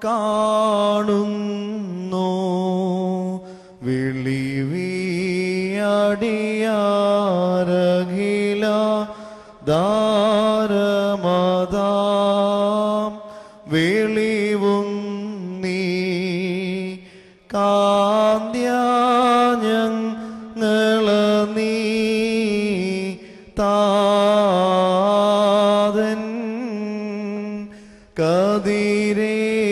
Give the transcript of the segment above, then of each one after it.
കാണുന്നു വിളിവിയടിയാരകില ദാരമതാം വെളിവും നീ കാന്ത്യാഞ്ഞങ്ങള നീ താതൻ കതിരേ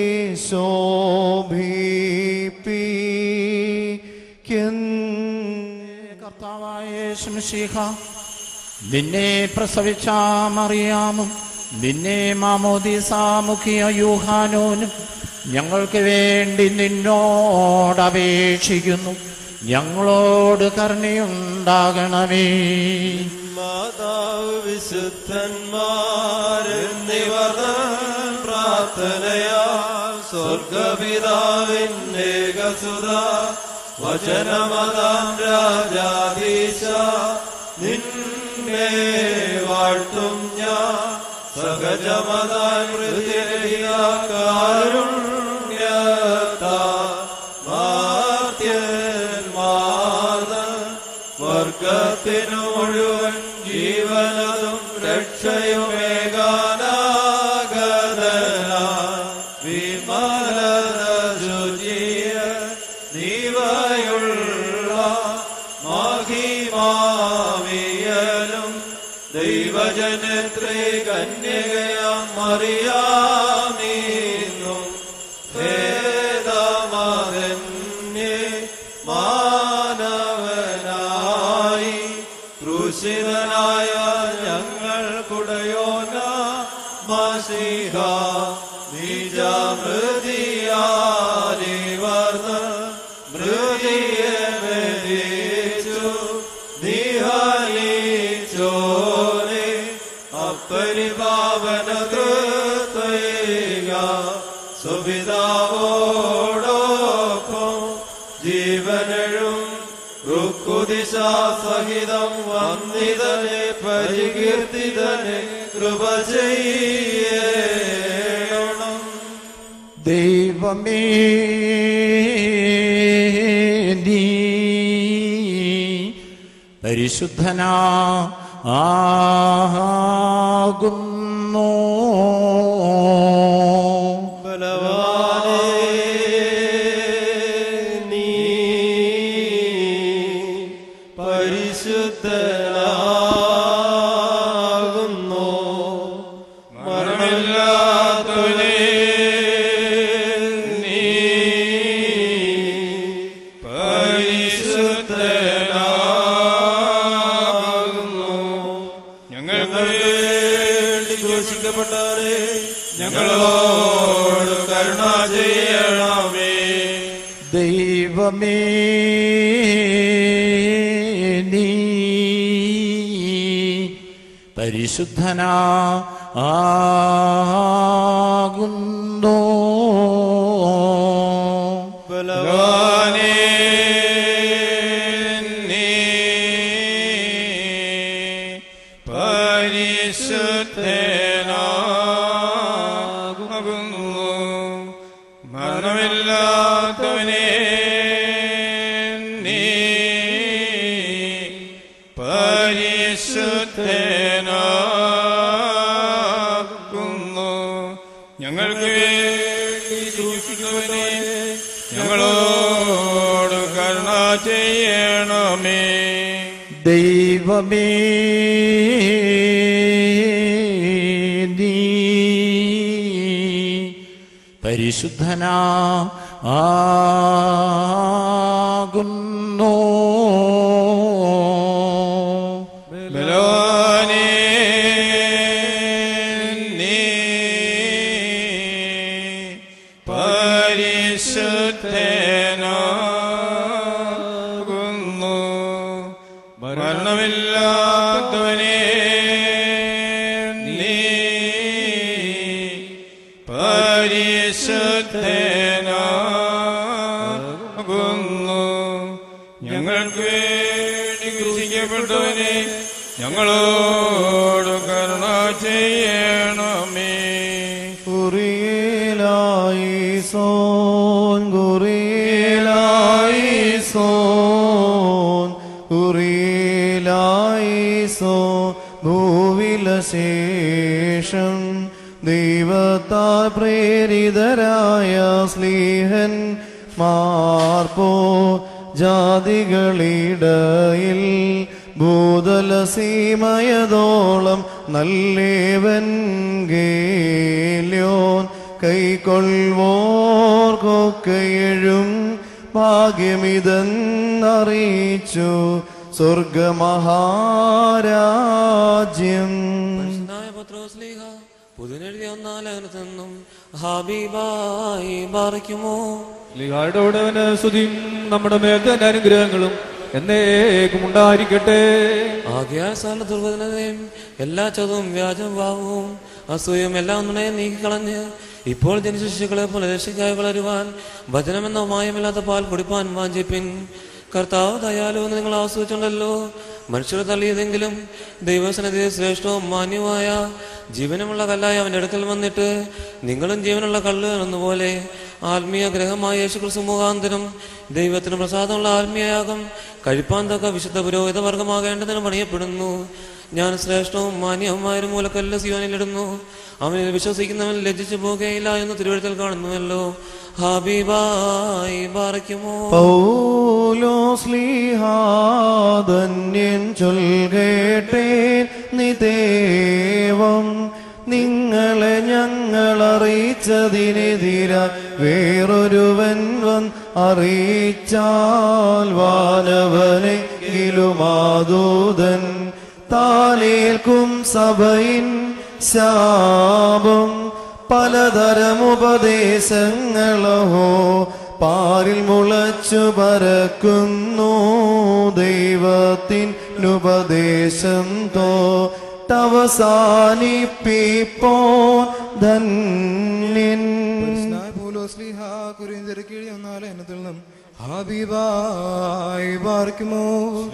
ശോഭിപ്പിക്കുന്ന കർത്താവായ യേശുമിശിഹ നിന്നെ പ്രസവിച്ച മറിയാമും നിന്നെ മാമോദിസാമുഖിയ യൂഹാനോനും ഞങ്ങൾക്ക് വേണ്ടി നിന്നോട് അപേക്ഷിക്കുന്നു ഞങ്ങളോട് കരുണയുണ്ടാകണമേ മാതാവ് വിശുദ്ധന്മാരെന്നിവർ പ്രാർത്ഥനയാ സ്വർഗപിതാവിന്റെ കസുത വചനമതാം രാജാധീശ നിന്നെ വാഴ്ത്തും ഞാൻ സഹജമതാൻ കാരുണ്യത്താ മാത്യന്മാർന്ന വർഗത്തിനു മുഴുവൻ ജീവനതും രക്ഷയുമേകാനാഗതന വിമലത ശുചിയ നീവയുള്ള മഹിമാവിയലും ദൈവജനത്രേ കന്യകയാം മറിയാമീന്നും ഭേദമതന്യേ മാനവനായി ക്രൂശിതനായ ഞങ്ങൾ കുടയോന മസിഹ നിജമൃതിയാലിവർന്ന മൃതിയെ മരിച്ചു നിഹനിച്ചോനെ അപ്പരിപാവന കൃത്വൈക സുപിതാവോടൊപ്പം ജീവനഴും റുക്കുദിശ സഹിതം വന്ദിതനെ പരികീർത്തിതനെ കൃപ ചെയ്യണം ദൈവമേ നീ പരിശുദ്ധനാ ആകുന്നു ബലവാനേ നീ പരിശുദ്ധനാകുന്നു മരണമില്ലാത്തവനേ നീ പരിശുദ്ധനാകുന്നു ഞങ്ങൾക്ക് വേണ്ടി ഘോഷിക്കപ്പെട്ടവരെ ഞങ്ങളോട് കരുണ ചെയ്യണമേ ദൈവമേ നീ പരിശുദ്ധനാ ആകുന്നു ബലവാനേ നീ പരിശുദ്ധനാകുന്നു മരണമില്ലാത്തവനേ നീ പരിശുദ്ധനാകുന്നു ഞങ്ങൾക്ക് വേണ്ടി സൂക്ഷിക്കുന്നവനെ ഞങ്ങളോട് കരുണ ചെയ്യണമേ ദൈവമേ നീ പരിശുദ്ധനാ ആകുന്നു ബലവാനേ നീ പരിശുദ്ധനാകുന്നു മരണമില്ലാത്തവനേ നീ പരിശുദ്ധനാകുന്നു ഞങ്ങൾക്ക് വേണ്ടി കൃഷിക്കപ്പെട്ടവനെ ഞങ്ങളോട് കരുണ ചെയ്യണമേ കുറിയിലായി കുറിയിലായിസോൻ കുറിയിലായിസോൻ കുറിയിലായിസോൻ ഭൂവിലശേഷം ദൈവത്താൽ പ്രേരിതരായ സ്ലീഹൻ മാർപ്പോ ജാതികളിടയിൽ ഭൂതലസീമയതോളം നല്ലേവൻ ഗേല്യോൻ കൈക്കൊള്ളുവോർക്കൊക്കെഴും ഭാഗ്യമിതെന്നറിയിച്ചു സ്വർഗമഹാരാജ്യം പരിശുദ്ധനായ പത്രോസ്ലീഹ പുതിനെഴുതിയ ഒന്നാലകനത്തെന്നും ഹബീബായി ബാറയ്ക്കുമോ ലിഹായുടെ ഉടവന് സ്തുതിയും നമ്മുടെ മേൽ തന്നെ അനുഗ്രഹങ്ങളും എന്നേക്കും ഉണ്ടായിരിക്കട്ടെ ആകയാൽ സകല ദുർവചനതയും എല്ലാ ചതവും വ്യാജം ഭാവവും അസൂയും എല്ലാം നുണയെ നീക്കിക്കളഞ്ഞ് ഇപ്പോൾ ജനിച്ച ശിശുക്കളെ പോലെ രക്ഷിക്കായി വളരുവാൻ വചനമെന്ന മായമില്ലാത്ത പാൽ കുടിപ്പാൻ വാഞ്ചിപ്പിൻ കർത്താവ് ദയാലു എന്ന് നിങ്ങൾ ആസ്വദിച്ചുണ്ടല്ലോ മനുഷ്യർ തള്ളിയതെങ്കിലും ദൈവസനത്തെ ശ്രേഷ്ഠവും മാന്യമായ ജീവനമുള്ള കല്ലായി അവൻ്റെ അടുക്കൽ വന്നിട്ട് നിങ്ങളും ജീവനുള്ള കല്ല് എന്നപോലെ ആത്മീയ ഗ്രഹമായ യേശുക്രിസ്തു മുഖാന്തരം ദൈവത്തിന് പ്രസാദമുള്ള ആത്മീയയാഗം കഴിപ്പാൻ തക്ക വിശുദ്ധ പുരോഹിത വർഗമാകേണ്ടതിന് പണിയപ്പെടുന്നു ഞാൻ ശ്രേഷ്ഠവും മാന്യവുമായ ഒരു മൂലക്കല്ല് സിയോനിലിടുന്നു അവനിൽ വിശ്വസിക്കുന്നവൻ ലജ്ജിച്ചു പോകുകയില്ല എന്ന് തിരുവഴുത്തിൽ കാണുന്നുവല്ലോ ഹബീബായി ബാറയ്ക്കുമോ പൗലോസ് ലീഹാധന്യൻ ചൊൽകേട്ടേൻ നിദേവം നിങ്ങളെ ഞങ്ങൾ അറിയിച്ചതിനെതിര വേറൊരുവൻ വന്ന് അറിയിച്ചാൽ വാനവനെങ്കിലും ആദൂതൻ താനേൽക്കും സഭയിൻ ശാപം പലതരം ഉപദേശങ്ങളോ പാരിൽ മുളച്ചു പരക്കുന്നു ദൈവത്തിനുപദേശം തോട്ടവസാനിപ്പിപ്പോ ധന്യൻ പൗലോസ്ലിഹ കുരിന്തിരക്കീഴി ഒന്നാലെ എന്നതിൽ നിന്നും ഹാബിബായി പാർക്കുമോ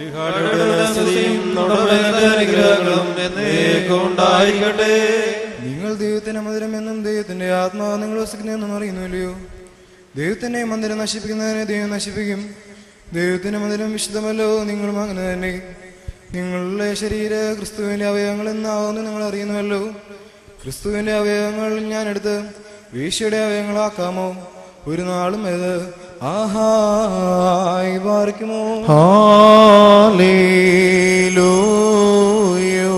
നിങ്ങൾ ദൈവത്തിന്റെ മന്ദിരം എന്നും ദൈവത്തിന്റെ ആത്മാവ് നിങ്ങൾ വസിക്കുന്നതെന്നും അറിയുന്നില്ലയോ ദൈവത്തിന്റെ മന്ദിരം നശിപ്പിക്കുന്നതിനെ ദൈവം നശിപ്പിക്കും ദൈവത്തിന്റെ മന്ദിരം വിശുദ്ധമല്ലോ നിങ്ങളും അങ്ങനെ തന്നെ നിങ്ങളുടെ ശരീര ക്രിസ്തുവിന്റെ അവയവങ്ങൾ എന്നാവുന്നു നിങ്ങൾ അറിയുന്നുവല്ലോ ക്രിസ്തുവിന്റെ അവയവങ്ങൾ ഞാൻ എടുത്ത് വീശയുടെ അവയവങ്ങളാക്കാമോ ഒരു നാളും അത് ആഹായി പാർക്കുമോ ഹാലേലൂയോ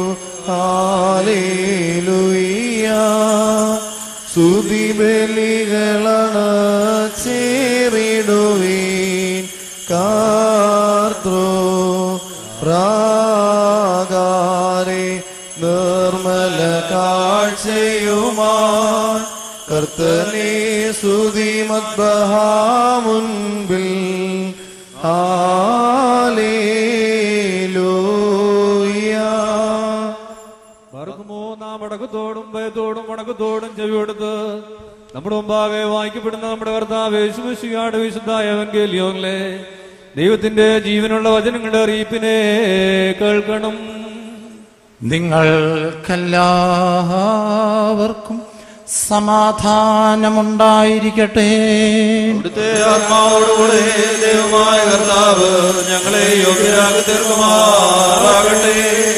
ഹാലേലൂയ സുതിബലികളണ ചേറിടുവീൻ കാർത്രോ പ്രാകാരെ നിർമ്മല കാഴ്ചയുമാ കർത്തനെ സുതി മുൻപിൽ ഹാലേലൂയ മറക്കുമോ നാം അടക്കത്തോടും ഭയത്തോടും വണക്കത്തോടും ചെവിയെടുത്ത് നമ്മുടെ മുമ്പാകെ വായിക്കപ്പെടുന്ന നമ്മുടെ കർത്താവ് യേശുമിശിഹാട് വിശുദ്ധായ എവൻഗേലിയോങ്ങളെ ദൈവത്തിന്റെ ജീവനുള്ള വചനങ്ങളുടെ അറിയിപ്പിനെ കേൾക്കണം നിങ്ങൾക്കെല്ലാവർക്കും സമാധാനമുണ്ടായിരിക്കട്ടെ അവിടുത്തെ ആത്മാവോടുകൂടെ ദൈവമായ കർത്താവ് ഞങ്ങളെ യോഗ്യരാക്കി തീർക്കുമാറാകട്ടെ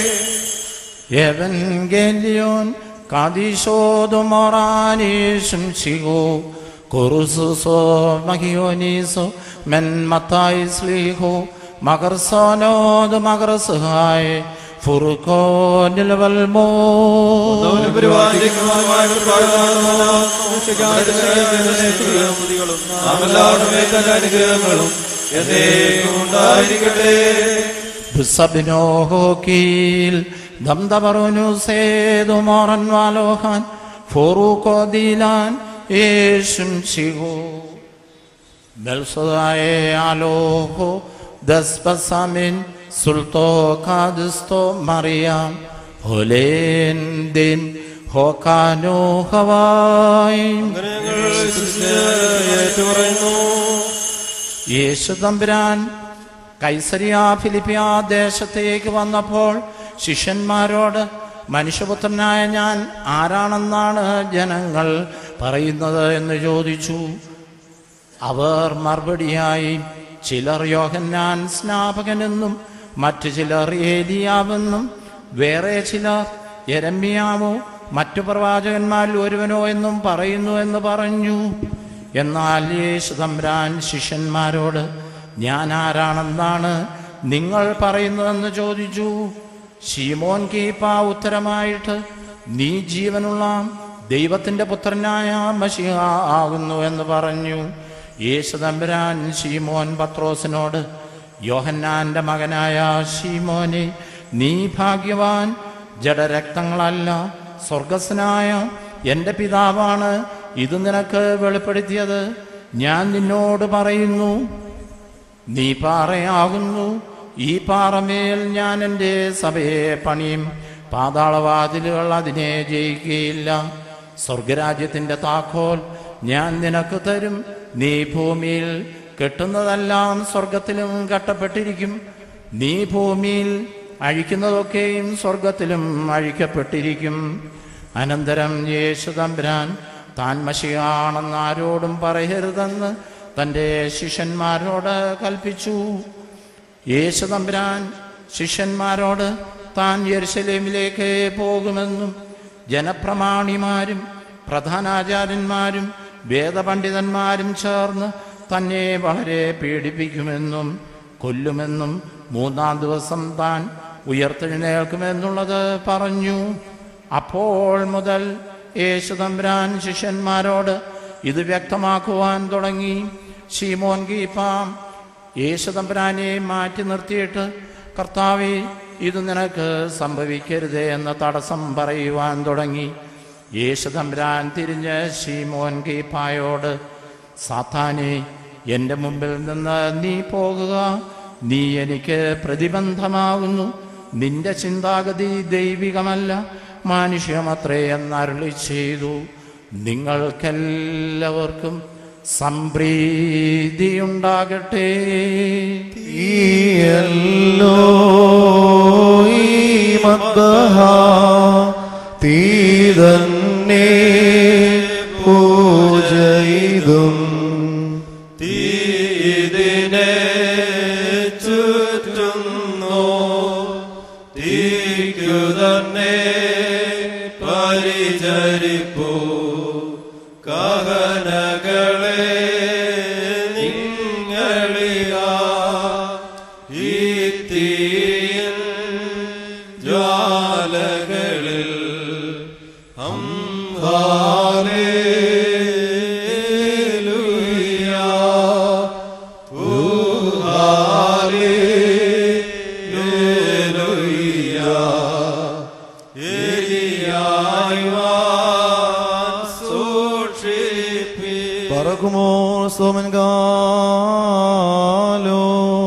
എവൻഗേലിയോൻ കാദിശോതുമോറാനീശും ശിഗോ കുറുസുസോ മഹിയോനീസോ മെൻ മത്തായി സ്ലീഹോ മകർസോനോദ് മകർസുഹായ് ഫുറുക്കോ നിലവൽമോ പരിപാലിക്കുന്നതുമായ അനുഗ്രഹങ്ങളും എന്നേക്കും ഉണ്ടായിരിക്കട്ടെ ബിസബിനോഹോക്കീൽ ദംദബറുനു സേതു മോറൻ വാലോഹാൻ ഫുറുക്കോ ദീലാൻ യേശും ശിഗോ ബൽസദായ ആലോഹോ ദസ്പസാമിൻ സുൽത്തോ കാദിസ്തോ മറിയാം ഹൊലേൻ ദിൻ ഹോക്കാനോ ഹവായ് ഏറ്റുപറയുന്നു യേശു തമ്പുരാൻ കൈസരിയ ഫിലിപ്പിയ ദേശത്തേക്ക് വന്നപ്പോൾ ശിഷ്യന്മാരോട് മനുഷ്യപുത്രനായ ഞാൻ ആരാണെന്നാണ് ജനങ്ങൾ പറയുന്നത് എന്ന് ചോദിച്ചു അവർ മറുപടിയായി ചിലർ യോഹന്നാൻ സ്നാപകനെന്നും മറ്റു ചിലർ ഏലിയാവെന്നും വേറെ ചിലർ യരമ്യാവോ മറ്റു പ്രവാചകന്മാരിൽ ഒരുവനോ എന്നും പറയുന്നു എന്ന് പറഞ്ഞു എന്നാൽ യേശു തമ്പുരാൻ ശിഷ്യന്മാരോട് ഞാൻ ആരാണെന്നാണ് നിങ്ങൾ പറയുന്നതെന്ന് ചോദിച്ചു ശീമോൻ കീപ്പ ഉത്തരമായിട്ട് നീ ജീവനുള്ള ദൈവത്തിന്റെ പുത്രനായ മഷിഹ ആകുന്നു എന്ന് പറഞ്ഞു യേശു തമ്പുരാൻ ശീമോൻ പത്രോസിനോട് യോഹന്നാന്റെ മകനായ ശീമോനെ നീ ഭാഗ്യവാൻ ജഡരക്തങ്ങളല്ല സ്വർഗസ്നായ എൻ്റെ പിതാവാണ് ഇത് നിനക്ക് വെളിപ്പെടുത്തിയത് ഞാൻ നിന്നോട് പറയുന്നു നീ പാറയാകുന്നു ഈ പാറമേൽ ഞാൻ എൻ്റെ സഭയെ പണിയും പാതാളവാതിലുകൾ അതിനെ ജയിക്കുകയില്ല സ്വർഗരാജ്യത്തിൻ്റെ താക്കോൽ ഞാൻ നിനക്ക് തരും നീ ഭൂമിയിൽ കെട്ടുന്നതെല്ലാം സ്വർഗത്തിലും കെട്ടപ്പെട്ടിരിക്കും നീ ഭൂമിയിൽ അഴിക്കുന്നതൊക്കെയും സ്വർഗത്തിലും അഴിക്കപ്പെട്ടിരിക്കും അനന്തരം യേശു തമ്പുരാൻ താൻ മഷിയാണെന്ന് ആരോടും പറയരുതെന്ന് തൻ്റെ ശിഷ്യന്മാരോട് കൽപ്പിച്ചു യേശു തമ്പുരാൻ ശിഷ്യന്മാരോട് താൻ യെരുശലേമിലേക്ക് പോകുമെന്നും ജനപ്രമാണിമാരും പ്രധാനാചാര്യന്മാരും വേദപണ്ഡിതന്മാരും ചേർന്ന് തന്നെ വളരെ പീഡിപ്പിക്കുമെന്നും കൊല്ലുമെന്നും മൂന്നാം ദിവസം താൻ ഉയർത്തെഴുന്നേൽക്കുമെന്നുള്ളത് പറഞ്ഞു അപ്പോൾ മുതൽ യേശു തമ്പുരാൻ ശിഷ്യന്മാരോട് ഇത് വ്യക്തമാക്കുവാൻ തുടങ്ങി ഷീമോൻ ഗീപ്പാം യേശു തമ്പുരാനെ മാറ്റി നിർത്തിയിട്ട് കർത്താവെ ഇത് നിനക്ക് സംഭവിക്കരുതേ എന്ന തടസ്സം പറയുവാൻ തുടങ്ങി യേശു തമ്പുരാൻ തിരിഞ്ഞ് ഷീമോൻ ഗീപ്പായോട് സാത്താനെ എൻ്റെ മുമ്പിൽ നിന്ന് നീ പോകുക നീ എനിക്ക് പ്രതിബന്ധമാകുന്നു നിന്റെ ചിന്താഗതി ദൈവികമല്ല മാനുഷ്യമത്രേ എന്നരുളി ചെയ്തു നിങ്ങൾക്കെല്ലാവർക്കും സംപ്രീതിയുണ്ടാകട്ടെ തീയല്ലോ ഈ മദ്ബഹ തീ തന്നെ പൂജയിതും തീതിനെ ചുറ്റുന്നു തീക്കു തന്നെ പരിചരിപ്പൂ കഹനകളെ നിങ്ങളിക ഈ തീയിൽ ജ്വാലകളിൽ ഹംഹാലേലുയാ പറക്കുമോ സോമൻ കാലോ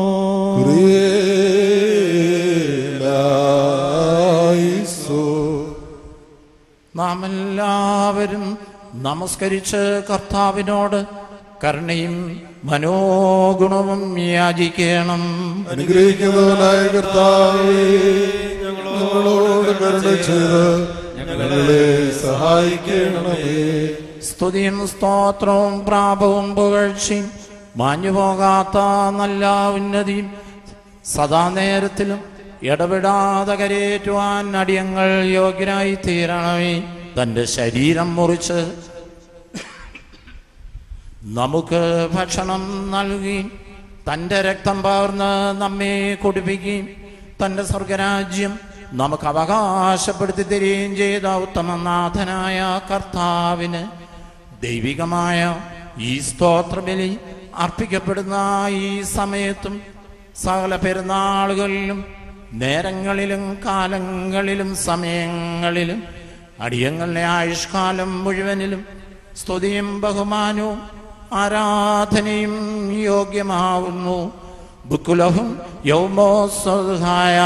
നാം എല്ലാവരും നമസ്കരിച്ച് കർത്താവിനോട് കരുണയും മനോഗുണവും യാചിക്കണം അനുഗ്രഹിക്കുന്നവനായ കർത്താവേ ഞങ്ങളോട് കരുണ ചെയ്ത് ഞങ്ങളെ സഹായിക്കണമേ സ്തുതിയും സ്തോത്രവും പ്രാപവും പുകഴ്ചയും മാഞ്ഞുപോകാത്ത നല്ല ഉന്നതിയും സദാ നേരത്തിലും ഇടപെടാതെ കരയേറ്റുവാൻ അടിയങ്ങൾ യോഗ്യരായി തീരണമേ തൻ്റെ ശരീരം മുറിച്ച് നമുക്ക് ഭക്ഷണം നൽകുകയും തൻ്റെ രക്തം പകർന്ന് നമ്മെ കുടിപ്പിക്കുകയും തൻ്റെ സ്വർഗരാജ്യം നമുക്ക് അവകാശപ്പെടുത്തി തരികയും ചെയ്ത ഉത്തമനാഥനായ കർത്താവിന് ദൈവികമായ ഈ സ്തോത്രബലി അർപ്പിക്കപ്പെടുന്ന ഈ സമയത്തും സകല പെരുന്നാളുകളിലും നേരങ്ങളിലും കാലങ്ങളിലും സമയങ്ങളിലും അടിയങ്ങളുടെ ആയുഷ്കാലം മുഴുവനിലും സ്തുതിയും ബഹുമാനവും ആരാധനയും യോഗ്യമാവുന്നു ബുക്കുലഹും യൗമോ സഹായ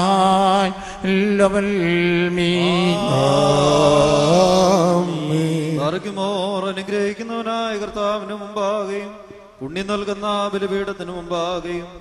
അറിക്കുമോർ അനുഗ്രഹിക്കുന്നവനായ കർത്താവിന് മുമ്പാകെയും പുണ്യം നൽകുന്ന ബലിപീഠത്തിന് മുമ്പാകെയും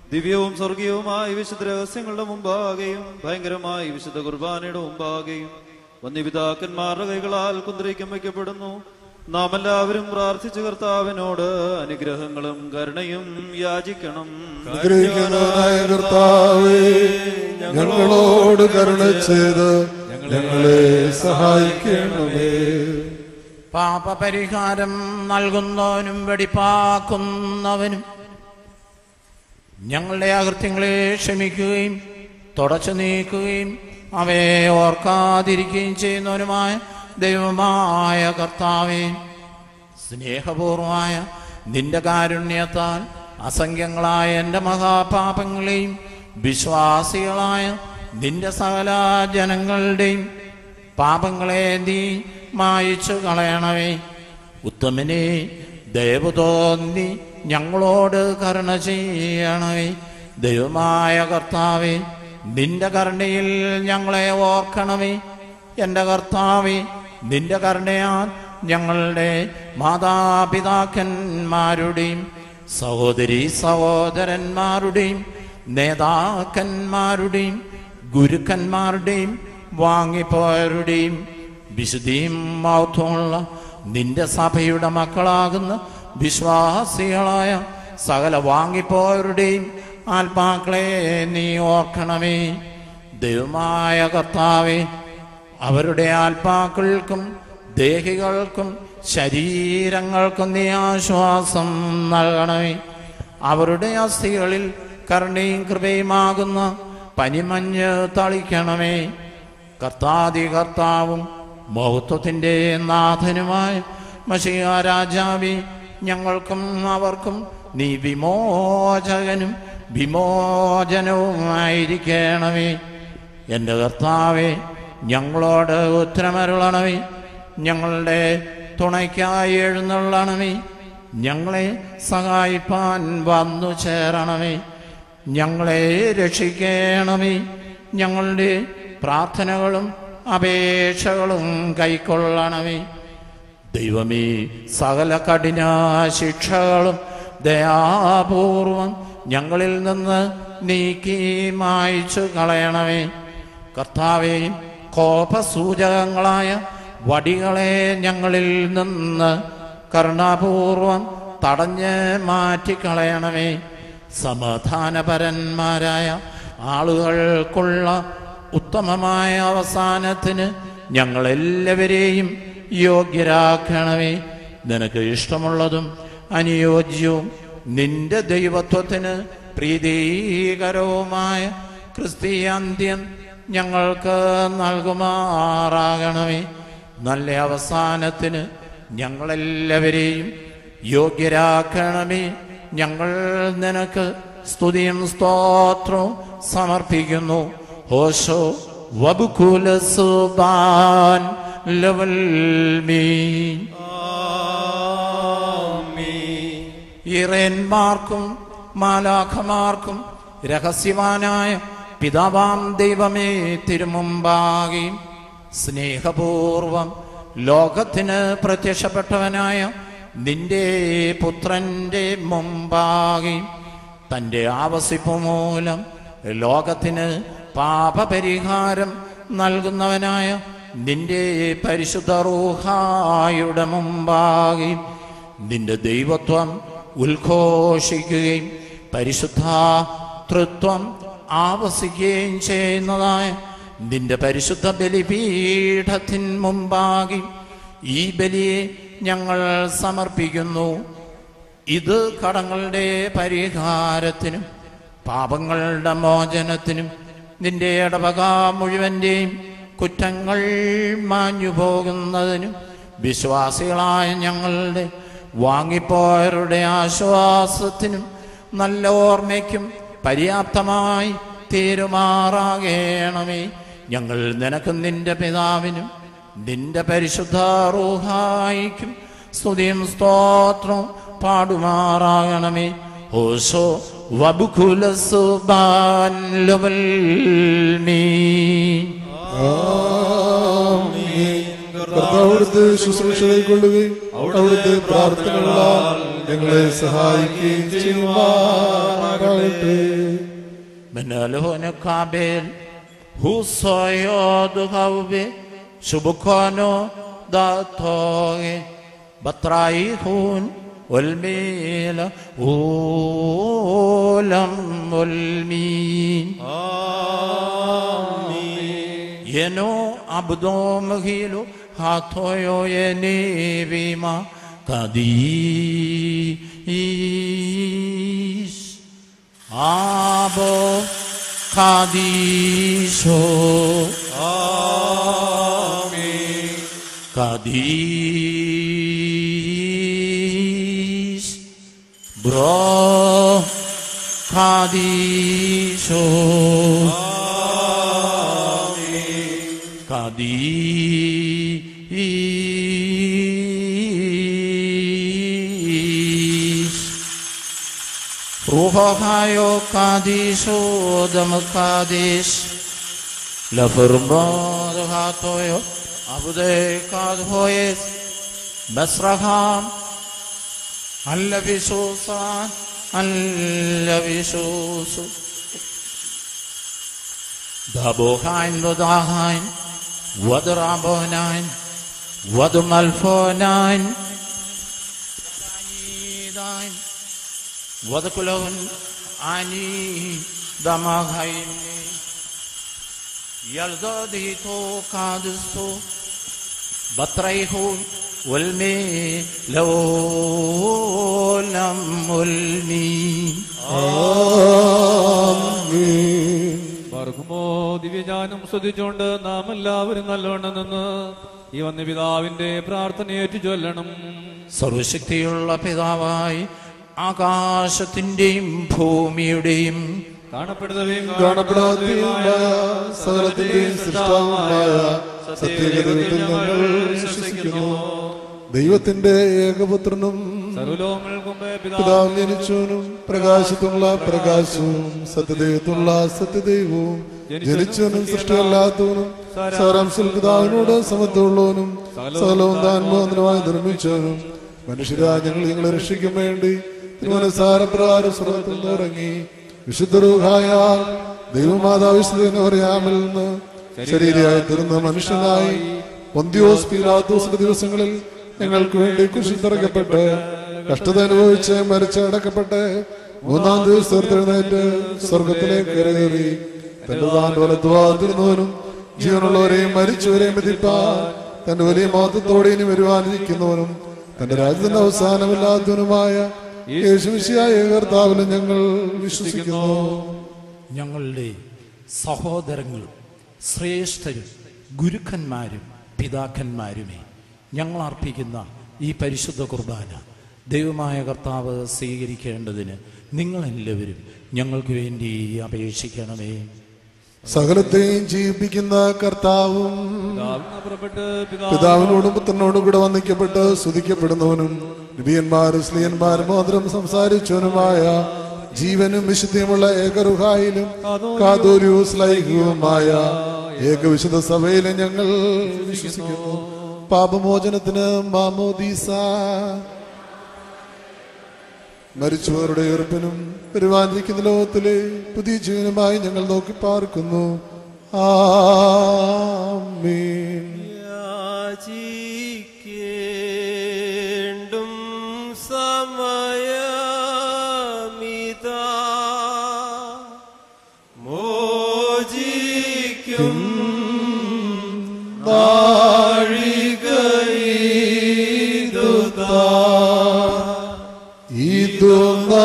ദിവ്യവും സ്വർഗീയവുമായ വിശുദ്ധ രഹസ്യങ്ങളുടെ മുമ്പാകെയും ഭയങ്കരമായി വിശുദ്ധ കുർബാനയുടെ മുമ്പാകെയും വന്യപിതാക്കന്മാരുടെ കൈകളാൽ കുന്തിരിക്കം വയ്ക്കപ്പെടുന്നു നാം എല്ലാവരും പ്രാർത്ഥിച്ചു കർത്താവിനോട് അനുഗ്രഹങ്ങളും കരുണയും യാചിക്കണം അനുഗ്രഹിക്കുന്നവനായ കർത്താവേ ഞങ്ങളോട് കരുണ ചെയ്ത് ഞങ്ങളെ സഹായിക്കണമേ പാപപരിഹാരം നൽകുന്നവനും വെടിപ്പാക്കുന്നവനും ഞങ്ങളുടെ അകൃത്യങ്ങളെ ക്ഷമിക്കുകയും തുടച്ചു നീക്കുകയും അവയെ ഓർക്കാതിരിക്കുകയും ചെയ്യുന്നവനുമായ ദൈവമായ കർത്താവേ സ്നേഹപൂർവമായ നിന്റെ കാരുണ്യത്താൽ അസംഖ്യങ്ങളായ എൻ്റെ മഹാപാപങ്ങളെയും വിശ്വാസികളായ നിന്റെ സകല ജനങ്ങളുടെയും പാപങ്ങളെ നീ മായിച്ചു കളയണമേ ഉത്തമനെ ദയവ് തോന്നി ഞങ്ങളോട് കരുണ ചെയ്യണമേ ദൈവമായ കർത്താവേ നിന്റെ കരുണയിൽ ഞങ്ങളെ ഓർക്കണമേ എൻ്റെ കർത്താവേ നിന്റെ കരുണയാൽ ഞങ്ങളുടെ മാതാപിതാക്കന്മാരുടെയും സഹോദരി സഹോദരന്മാരുടെയും നേതാക്കന്മാരുടെയും ഗുരുക്കന്മാരുടെയും വാങ്ങിപ്പോയവരുടെയും വിശുദ്ധിയും മഹത്വമുള്ള നിന്റെ സഭയുടെ മക്കളാകുന്ന വിശ്വാസികളായ സകല വാങ്ങിപ്പോയവരുടെയും ആത്മാക്കളെ നീ ഓർക്കണമേ ദൈവമായ കർത്താവേ അവരുടെ ആത്മാക്കൾക്കും ദേഹികൾക്കും ശരീരങ്ങൾക്കും നീ ആശ്വാസം നൽകണമേ അവരുടെ അസ്ഥികളിൽ കരുണയും കൃപയുമാകുന്ന പനിമഞ്ഞ് തളിക്കണമേ കർത്താതി കർത്താവും മഹത്വത്തിൻ്റെ നാഥനുമായ മഷിയ രാജാവി ഞങ്ങൾക്കും അവർക്കും നീ വിമോചകനും വിമോചനവുമായിരിക്കണമേ എൻ്റെ കർത്താവെ ഞങ്ങളോട് ഉത്തരമരുളണമേ ഞങ്ങളുടെ തുണയ്ക്കായി എഴുന്നള്ളണമേ ഞങ്ങളെ സഹായിപ്പാൻ വന്നു ചേരണമേ ഞങ്ങളെ രക്ഷിക്കണമേ ഞങ്ങളുടെ പ്രാർത്ഥനകളും അപേക്ഷകളും കൈക്കൊള്ളണമേ ദൈവമേ സകല കഠിന ശിക്ഷകളും ദയാപൂർവം ഞങ്ങളിൽ നിന്ന് നീക്കി മായ്ച്ചു കളയണമേ കർത്താവേ കോപസൂചകങ്ങളായ വടികളെ ഞങ്ങളിൽ നിന്ന് കരുണാപൂർവം തടഞ്ഞ് മാറ്റിക്കളയണമേ സമാധാനപരന്മാരായ ആളുകൾക്കുള്ള ഉത്തമമായ അവസാനത്തിന് ഞങ്ങളെല്ലാവരെയും യോഗ്യരാക്കണമേ നിനക്ക് ഇഷ്ടമുള്ളതും അനുയോജ്യവും നിന്റെ ദൈവത്വത്തിന് പ്രീതികരവുമായ ക്രിസ്തീയാന്ത്യം ഞങ്ങൾക്ക് നൽകുമാറാകണമേ നല്ല അവസാനത്തിന് ഞങ്ങളെല്ലാവരെയും യോഗ്യരാക്കണമേ ഞങ്ങൾ നിനക്ക് സ്തുതിയും സ്തോത്രവും സമർപ്പിക്കുന്നു ഹോശോ വബുകുല സുബാൻ ലവൽ മീൻ ഇറേന്മാർക്കും മാലാഖമാർക്കും രഹസ്യവാനായ പിതാവാം ദൈവമേ തിരുമുമ്പാകെയും സ്നേഹപൂർവം ലോകത്തിന് പ്രത്യക്ഷപ്പെട്ടവനായ നിന്റെ പുത്രന്റെ മുമ്പാകെയും തൻ്റെ ആവസിപ്പ് മൂലം ലോകത്തിന് പാപപരിഹാരം നൽകുന്നവനായ നിന്റെ പരിശുദ്ധ റൂഹായുടെ മുമ്പാകെയും നിന്റെ ദൈവത്വം ഉദ്ഘോഷിക്കുകയും പരിശുദ്ധ തൃത്വം ആവസിക്കുകയും ചെയ്യുന്നതായ നിന്റെ പരിശുദ്ധ ബലിപീഠത്തിൻ മുമ്പാകെ ഈ ബലിയെ ഞങ്ങൾ സമർപ്പിക്കുന്നു ഇത് കടങ്ങളുടെ പരിഹാരത്തിനും പാപങ്ങളുടെ മോചനത്തിനും നിന്റെ ഇടവക മുഴുവൻ്റെയും കുറ്റങ്ങൾ മാഞ്ഞു പോകുന്നതിനും വിശ്വാസികളായ ഞങ്ങളുടെ വാങ്ങിപ്പോയവരുടെ ആശ്വാസത്തിനും നല്ല ഓർമ്മയ്ക്കും പര്യാപ്തമായി തീരുമാറാകണമേ ഞങ്ങൾ നിനക്കും നിന്റെ പിതാവിനും നിന്റെ പരിശുദ്ധ റൂഹായിക്കും സ്തുതിയും സ്തോത്രവും പാടുമാറാകണമേ ഓശോ വബുകുല സുബാൻ ലവൽ മീ ആമീൻ. കർത്താവ് അവിടുത്തെ ശുശ്രൂഷ കൈക്കൊള്ളുകയും അവിടുത്തെ പ്രാർത്ഥനകളാൽ ഞങ്ങളെ സഹായിക്കുകയും ചെയ്യുമാറാകട്ടെ Menelhone kabel husoyo duhavbe shubukano da toge batraihun والميل ولم والمين ينو عبدو مغيلو هاتويو ينيبيما قديس Abo Kadisho Amen Kadis Bro Kadisho Amen Kadis روحايو قاديسو دم قاديس لفرمان هاتويو عبدي قاد هويس بسرهام اللبسوسان اللبسوسو دابوهاين وداهاين ودرابوناين ودمالفوناين داين وذكلون عني دماغين يلدادي تو قادستو بطريحو والمي لو لم والمي ആമേൻ പറക്കുമോ ദിവ്യജാനം ശ്രദ്ധിച്ചുകൊണ്ട് നാം എല്ലാവരും നല്ലോണം നിന്ന് ഈ വന്ന പിതാവിന്റെ പ്രാർത്ഥന ഏറ്റു ചൊല്ലണം സർവശക്തിയുള്ള പിതാവായി ആകാശത്തിന്റെയും ഭൂമിയുടെയും കാണപ്പെടുന്നവയും കാണപ്പെടാത്തതുമായ സകലത്തിന്റെയും സൃഷ്ടാവുമായ സത്യഗതത്തിൽ ഞങ്ങൾ വിശ്വസിക്കുന്നു ദൈവത്തിന്റെ ഏകപുത്രനും സർവലോകങ്ങൾക്കും പിതാവ് ജനിച്ചവനും പ്രകാശത്തുള്ള പ്രകാശവും സത്യദൈവത്തുള്ള സത്യദൈവവും ജനിച്ചവനും സൃഷ്ടിയല്ലാത്തവനും സാരാംശൽ പിതാവിനോട് സമത്വമുള്ളവനും സകലവും താൻ മോഹനമായി നിർമ്മിച്ചവനും മനുഷ്യരാ ഞങ്ങൾ നിങ്ങളെ രക്ഷിക്കും വേണ്ടി തിരുമനസാരപ്രകാരം സ്വർഗത്തിൽ നിന്ന് ഇറങ്ങി വിശുദ്ധ റൂഹായ ദൈവമാതാവിശുദ്ധനെ പറയാമിൽ നിന്ന് ശരീരയായി തീർന്ന മനുഷ്യനായി പൊന്തിയോസ് പീലാത്തോസിന്റെ ദിവസങ്ങളിൽ ഞങ്ങൾക്ക് വേണ്ടി കുശിൽ തിറക്കപ്പെട്ട് കഷ്ടത അനുഭവിച്ച് മരിച്ച് അടക്കപ്പെട്ട് മൂന്നാം ദിവസം എഴുന്നേറ്റ് സ്വർഗത്തിലേക്ക് കയറി തന്റെ താൻ വലത്തുവാതിരുന്നവനും ജീവനുള്ളവരെയും മരിച്ചവരെയും വിധിപ്പാൻ തന്റെ വലിയ മഹത്വത്തോടെ ഇനി വരുവാനിരിക്കുന്നവനും തന്റെ രാജ്യത്തിന്റെ അവസാനമില്ലാത്തവനുമായ യേശുമിശിയായ കർത്താവിലും ഞങ്ങൾ വിശ്വസിക്കുന്നു ഞങ്ങളുടെ സഹോദരങ്ങളും ശ്രേഷ്ഠരും ഗുരുക്കന്മാരും പിതാക്കന്മാരുമേ ഞങ്ങൾ അർപ്പിക്കുന്ന ഈ പരിശുദ്ധ കുർബാന ദൈവമായ കർത്താവ് സ്വീകരിക്കേണ്ടതിന് നിങ്ങളെല്ലാവരും ഞങ്ങൾക്ക് വേണ്ടി അപേക്ഷിക്കണമേ സകലത്തെയും ജീവിപ്പിക്കുന്ന കർത്താവും പുറപ്പെട്ട് പിതാവ് പിതാവിനോടും പുത്രനോടും കൂടെ വന്ദിക്കപ്പെട്ട് സ്തുതിക്കപ്പെടുന്നവനും നിബിയന്മാരും സ്ത്രീയന്മാരും മാത്രം സംസാരിച്ചവനുമായ ജീവനും വിശുദ്ധിയുമുള്ള ഏകറുഹായിലും കാതോരിയൂസ് ലൈംഗികവുമായ ഏകവിശുദ്ധ സഭയിലും ഞങ്ങൾ വിശ്വസിക്കുന്നു പാപമോചനത്തിന് മാമോദീസ മരിച്ചവരുടെ ഉറപ്പിനും വരുവാനിരിക്കുന്ന ലോകത്തിലെ പുതിയ ജീവനുമായി ഞങ്ങൾ നോക്കി പാർക്കുന്നു ആമീൻ യാചിക്കേണ്ടും സമയമിതാ മോചിക്കും ഇതു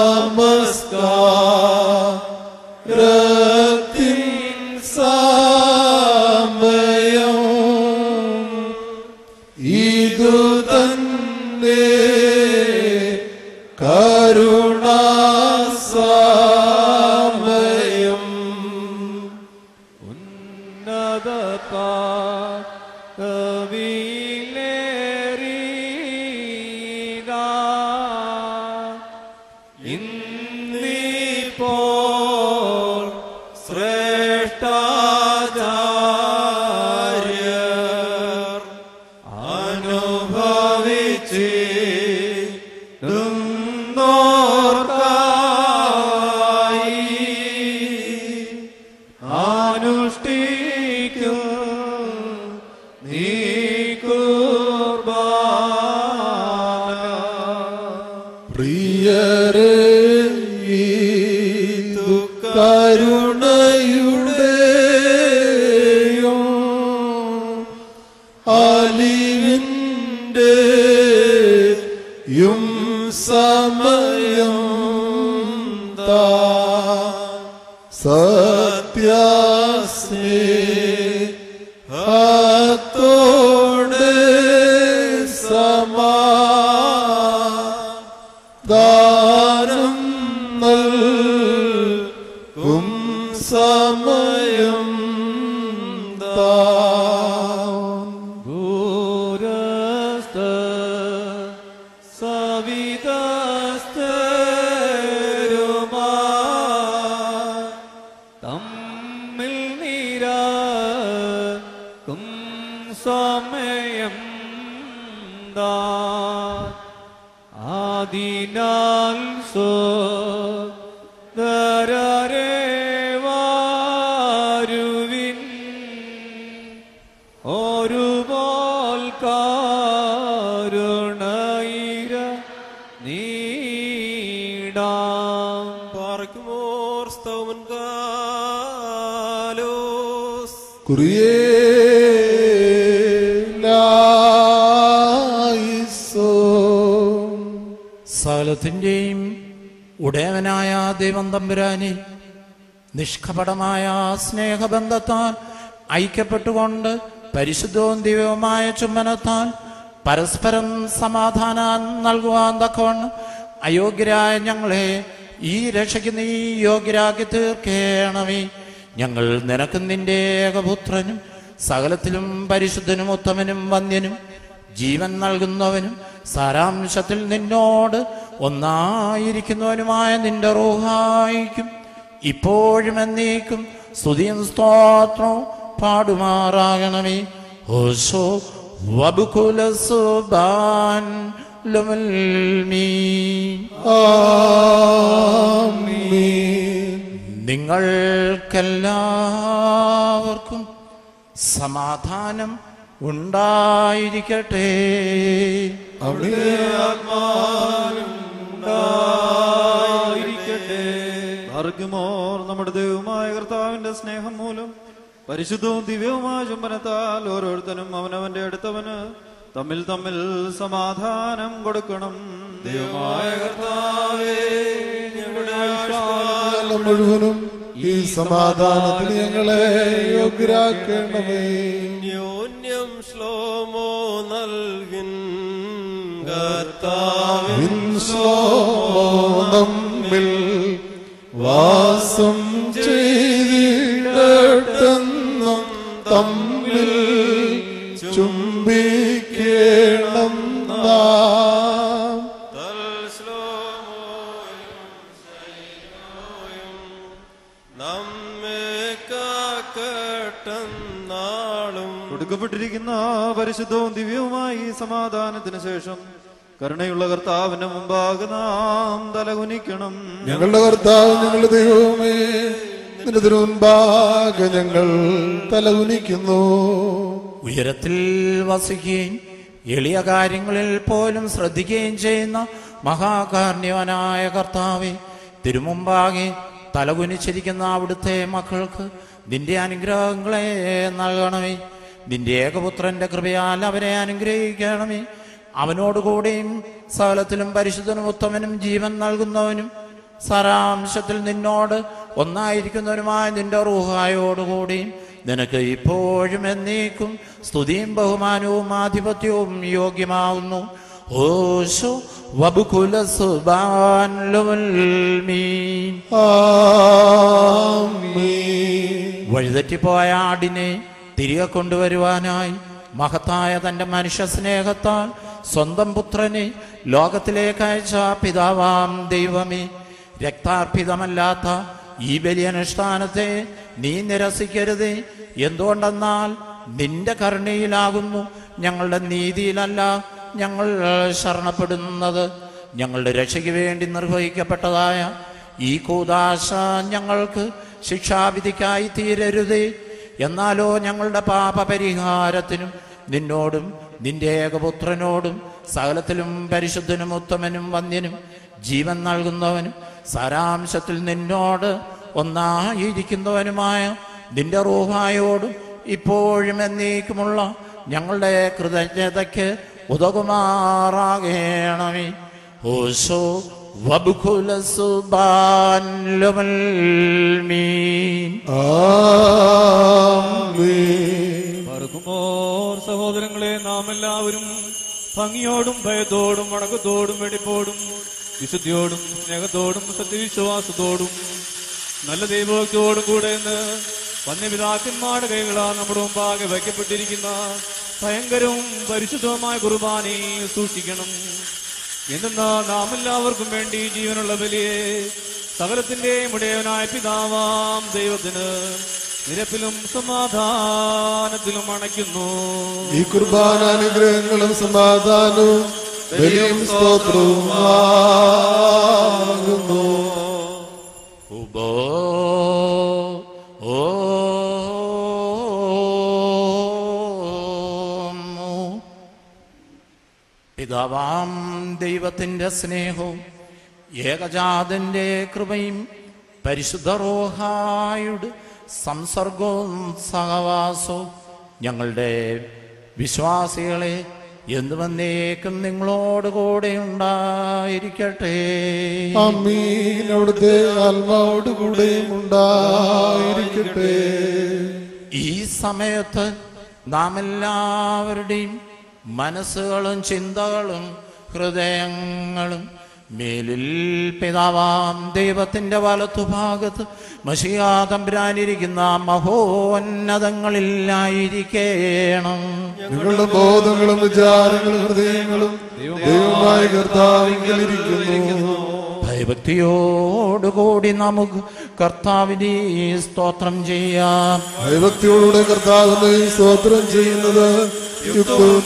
നമസ്കാരത്തിൻ സമയം ഇതു തന്നെ കരുണാസമയം ഉന്നതത്താ കവിയിലേറിയതാ. ഇന്നിപ്പോൾ ശ്രേഷ്ഠാചാര്യർ അനുഗ്രഹിക്കും അനുഷ്ഠിക്കും നീ കുർബാന പ്രിയരേ ഈ കരുണയുടെയും അലിവിൻ്റെയും സമയം താ സത്യാസ്നേഹത്തോടെ സമാധാനം നൽകും സമയം താ ഭൂരസ്ഥ സവിതസ്ഥരുമാ തമ്മിൽ നിരാക്കും സമയം ദാ ആദിനാൽ സോദരരെ വാരുവിൻ ഒരുപോൽ കാരുണയിര നീടാം പാർക്കുമോർ സ്തവൻ കാലോസ് കുറിയേലായിസോ സകലത്തിൻ്റെയും ഉടയവനായ ദൈവം തമ്പുരാനെ നിഷ്കപടമായ സ്നേഹബന്ധത്താൽ ഐക്യപ്പെട്ടുകൊണ്ട് പരിശുദ്ധവും ദിവ്യവുമായ ചുംബനത്താൽ പരസ്പരം സമാധാനം നൽകുവാൻ തക്കവണ്ണം അയോഗ്യരായ ഞങ്ങളെ ഈ രക്ഷയ്ക്ക് നീ യോഗ്യരാക്കി തീർക്കേണമേ ഞങ്ങൾ നിനക്കും നിന്റെ ഏകപുത്രനും സകലത്തിലും പരിശുദ്ധനും ഉത്തമനും വന്യനും ജീവൻ നൽകുന്നവനും സാരാംശത്തിൽ നിന്നോട് ഒന്നായിരിക്കുന്നവനുമായ നിന്റെ റൂഹായിക്കും ഇപ്പോഴും എന്നേക്കും സ്തുതിയും സ്തോത്രവും പാടുമാറാകണമേ ഓശോ വബുകുല സുബാൻ ലുമൽമീ ആമീൻ നിങ്ങൾക്കെല്ലാവർക്കും സമാധാനം ഉണ്ടായിരിക്കട്ടെ ഭാർഗ്യമോർ നമ്മുടെ ദൈവമായ കർത്താവിന്റെ സ്നേഹം മൂലം പരിശുദ്ധവും ദിവ്യവുമായ ചുംബനത്താൽ ഓരോരുത്തരും അവനവന്റെ അടുത്തവന് തമ്മിൽ തമ്മിൽ സമാധാനം കൊടുക്കണം ദൈവമായ കർത്താവേ ഞങ്ങളുടെ കാലം മുഴുവനും ഈ സമാധാനത്തിന് ഞങ്ങളെ യോഗ്യരാക്കണമേ ന്യോന്യം ശ്ലോമോ നൽകിൻ കർത്താവേ വിൻസോമോ നമ്മിൽ വാസം ചെയ്തിടട്ടെന്നും തമ്മിൽ ചുംബിക്കണം നാം നമ്മെ കാക്കട്ടെന്നാളും കൊടുക്കപ്പെട്ടിരിക്കുന്ന പരിശുദ്ധവും ദിവ്യവുമായി ഈ സമാധാനത്തിന് ശേഷം കരുണയുള്ള കർത്താവിന്റെ മുമ്പാകെ നാം തലകുനിക്കണം ഞങ്ങളുടെ കർത്താവ് ഞങ്ങളുടെ ദൈവമേ നിന്റെ തിരുമുൻപാകെ ഞങ്ങൾ തലകുനിക്കുന്നു ഉയരത്തിൽ വസിക്കുകയും എളിയ കാര്യങ്ങളിൽ പോലും ശ്രദ്ധിക്കുകയും ചെയ്യുന്ന മഹാകാരുണ്യവനായ കർത്താവെ തിരുമുമ്പാകെ തലകുനിച്ചിരിക്കുന്ന അവിടുത്തെ മക്കൾക്ക് നിന്റെ അനുഗ്രഹങ്ങളെ നൽകണമേ നിന്റെ ഏകപുത്രന്റെ കൃപയാൽ അവരെ അനുഗ്രഹിക്കണമേ അവനോടുകൂടെയും സകലത്തിലും പരിശുദ്ധനും ഉത്തമനും ജീവൻ നൽകുന്നവനും സാരാംശത്തിൽ നിന്നോട് ഒന്നായിരിക്കുന്നവരുമായ നിന്റെ റൂഹായോടുകൂടിയും നിനക്ക് ഇപ്പോഴും എന്നേക്കും സ്തുതിയും ബഹുമാനവും ആധിപത്യവും യോഗ്യമാവുന്നു ഓശോ വബുകുല സുബാൻ ലുൽമീൻ ആമീൻ വഴിതെറ്റിപ്പോയ ആടിനെ തിരികെ കൊണ്ടുവരുവാനായി മഹത്തായ തന്റെ മനുഷ്യ സ്നേഹത്താൽ സ്വന്തം പുത്രനെ ലോകത്തിലേക്ക് അയച്ച പിതാവാം ദൈവമേ രക്താർപ്പിതമല്ലാത്ത ഈ ബലിയനുഷ്ഠാനത്തെ നീ നിരസിക്കരുതേ എന്തുകൊണ്ടെന്നാൽ നിന്റെ കരുണയിലാകുന്നു ഞങ്ങളുടെ നീതിയിലല്ല ഞങ്ങൾ ശരണപ്പെടുന്നത് ഞങ്ങളുടെ രക്ഷയ്ക്ക് വേണ്ടി നിർവഹിക്കപ്പെട്ടതായ ഈ കൂതാശ ഞങ്ങൾക്ക് ശിക്ഷാവിധിക്കായി തീരരുതേ എന്നാലോ ഞങ്ങളുടെ പാപപരിഹാരത്തിനും നിന്നോടും നിന്റെ ഏകപുത്രനോടും സകലത്തിലും പരിശുദ്ധനും ഉത്തമനും വന്യനും ജീവൻ നൽകുന്നവനും സാരാംശത്തിൽ നിന്നോട് ഒന്നായിരിക്കുന്നവനുമായ നിന്റെ റൂഹായോടും ഇപ്പോഴും എന്നേക്കുമുള്ള ഞങ്ങളുടെ കൃതജ്ഞതയ്ക്ക് ഉതകുമാറാകണമേ ഓശോ വബുഖുലസുബാൻ ലുമൽമീൻ ആമീൻ പറക്കുമോർ സഹോദരങ്ങളെ നാം എല്ലാവരും ഭംഗിയോടും ഭയത്തോടും വണക്കത്തോടും വെടിപ്പോടും വിശുദ്ധിയോടും സ്നേഹത്തോടും സത്യവിശ്വാസത്തോടും നല്ല ദൈവഭക്തിയോടും കൂടെ എന്ന് വന്യപിതാക്കന്മാരുടെ കൈകളാ നമ്മുടെ മുമ്പാകെ വയ്ക്കപ്പെട്ടിരിക്കുന്ന ഭയങ്കരവും പരിശുദ്ധവുമായ കുർബാനയെ സൂക്ഷിക്കണം എന്തെന്നാ നാം എല്ലാവർക്കും വേണ്ടി ജീവനുള്ള ബലിയെ സകലത്തിന്റെയും ഇടയവനായ പിതാവാം ദൈവത്തിന് നിരപ്പിലും സമാധാനത്തിലും അണയ്ക്കുന്നു ഈ കുർബാന അനുഗ്രഹങ്ങളും സമാധാനവും ബലിയും സ്തോത്രവും ആകുന്നു ഉബോ ഓ പിതാവാം ദൈവത്തിൻ്റെ സ്നേഹവും ഏകജാതന്റെ കൃപയും പരിശുദ്ധ റോഹായുടെ സംസർഗവും സഹവാസവും ഞങ്ങളുടെ വിശ്വാസികളെ എന്ന് വന്നേക്കും നിങ്ങളോട് കൂടെ ഉണ്ടായിരിക്കട്ടെ അമ്മീൻ അവിടുത്തെ ആത്മാവോട് കൂടെയും ഉണ്ടായിരിക്കട്ടെ ഈ സമയത്ത് നാം എല്ലാവരുടെയും മനസ്സുകളും ചിന്തകളും ഹൃദയങ്ങളും മേലിൽ പിതാവാം ദൈവത്തിന്റെ വലത്തുഭാഗത്ത് മഷിയാതമ്പുരാനിരിക്കുന്ന മഹോന്നതങ്ങളിലായിരിക്കണം നിങ്ങളുടെ ബോധങ്ങളും വിചാരങ്ങളും ഹൃദയങ്ങളും ദൈവമായ കർത്താവിങ്കലിരിക്കുന്നു ഭയഭക്തിയോടുകൂടി നമുക്ക് കർത്താവിനെ സ്തോത്രം ചെയ്യാം ഭയഭക്തിയോടെ കർത്താവിനെ സ്തോത്രം ചെയ്യുന്നത് യുക്തവും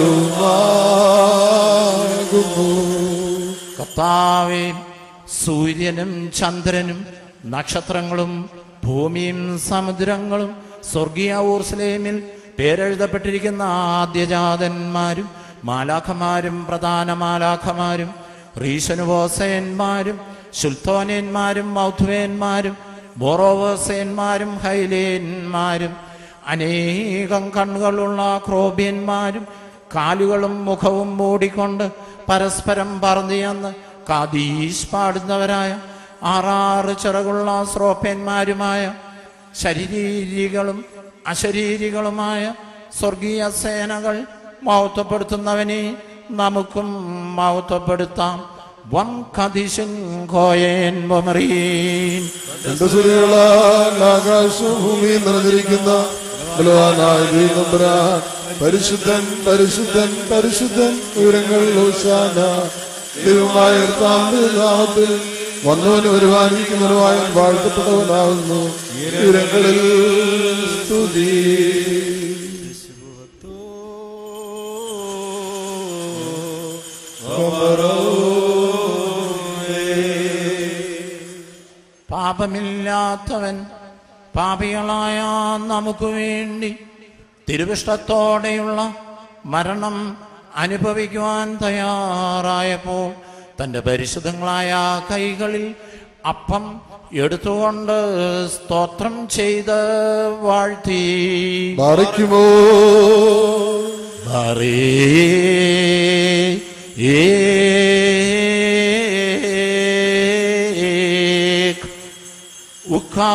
ന്യായവുമാകുന്നു കർത്താവെ സൂര്യനും ചന്ദ്രനും നക്ഷത്രങ്ങളും ഭൂമിയും സമുദ്രങ്ങളും സ്വർഗീയ ഊർസ്ലേമിൽ പേരെഴുതപ്പെട്ടിരിക്കുന്ന ആദ്യജാതന്മാരും മാലാഖമാരും പ്രധാന മാലാഖമാരും റീശനുവോസയന്മാരും ശുൽത്തോനന്മാരും മൗഥുവേന്മാരും ബോറോവോസയന്മാരും ഹൈലേന്മാരും അനേകം കണ്ണുകളുള്ള ക്രോബ്യന്മാരും കാലുകളും മുഖവും മൂടിക്കൊണ്ട് പരസ്പരം പറന്നിയെന്ന് കാദീഷ് പാടുന്നവരായ ആറാറ് ചിറകുള്ള ശ്രോപ്യന്മാരുമായ ശരീരികളും അശരീരികളുമായ സ്വർഗീയ സേനകൾ മഹത്വപ്പെടുത്തുന്നവനെ നമുക്കും മഹത്വപ്പെടുത്താം വം കതിശൻ ഖോയേൻ ബൊമറീൻ രണ്ട് സൂര്യകളാൽ ആകാശവും ഭൂമിയും നിറഞ്ഞിരിക്കുന്ന ബലവാനായ ദൈവംബരാൻ പരിശുദ്ധൻ പരിശുദ്ധൻ പരിശുദ്ധൻ ഉയരങ്ങൾ ഓശാന ദൈവമായ കർത്താവിന്റെ നാമത്തിൽ വന്നവന് വരുവാനിരിക്കുന്നവനുമായ വാഴ്ത്തപ്പെട്ടവനാകുന്നു ഉയരങ്ങളിൽ സ്തുതി പാപമില്ലാത്തവൻ പാപികളായ നമുക്ക് വേണ്ടി തിരുവിഷ്ടത്തോടെയുള്ള മരണം അനുഭവിക്കുവാൻ തയ്യാറായപ്പോൾ തൻ്റെ പരിശുദ്ധങ്ങളായ കൈകളിൽ അപ്പം എടുത്തുകൊണ്ട് സ്തോത്രം ചെയ്ത് വാഴ്ത്തി മറിക്കുമോ Mare ek uka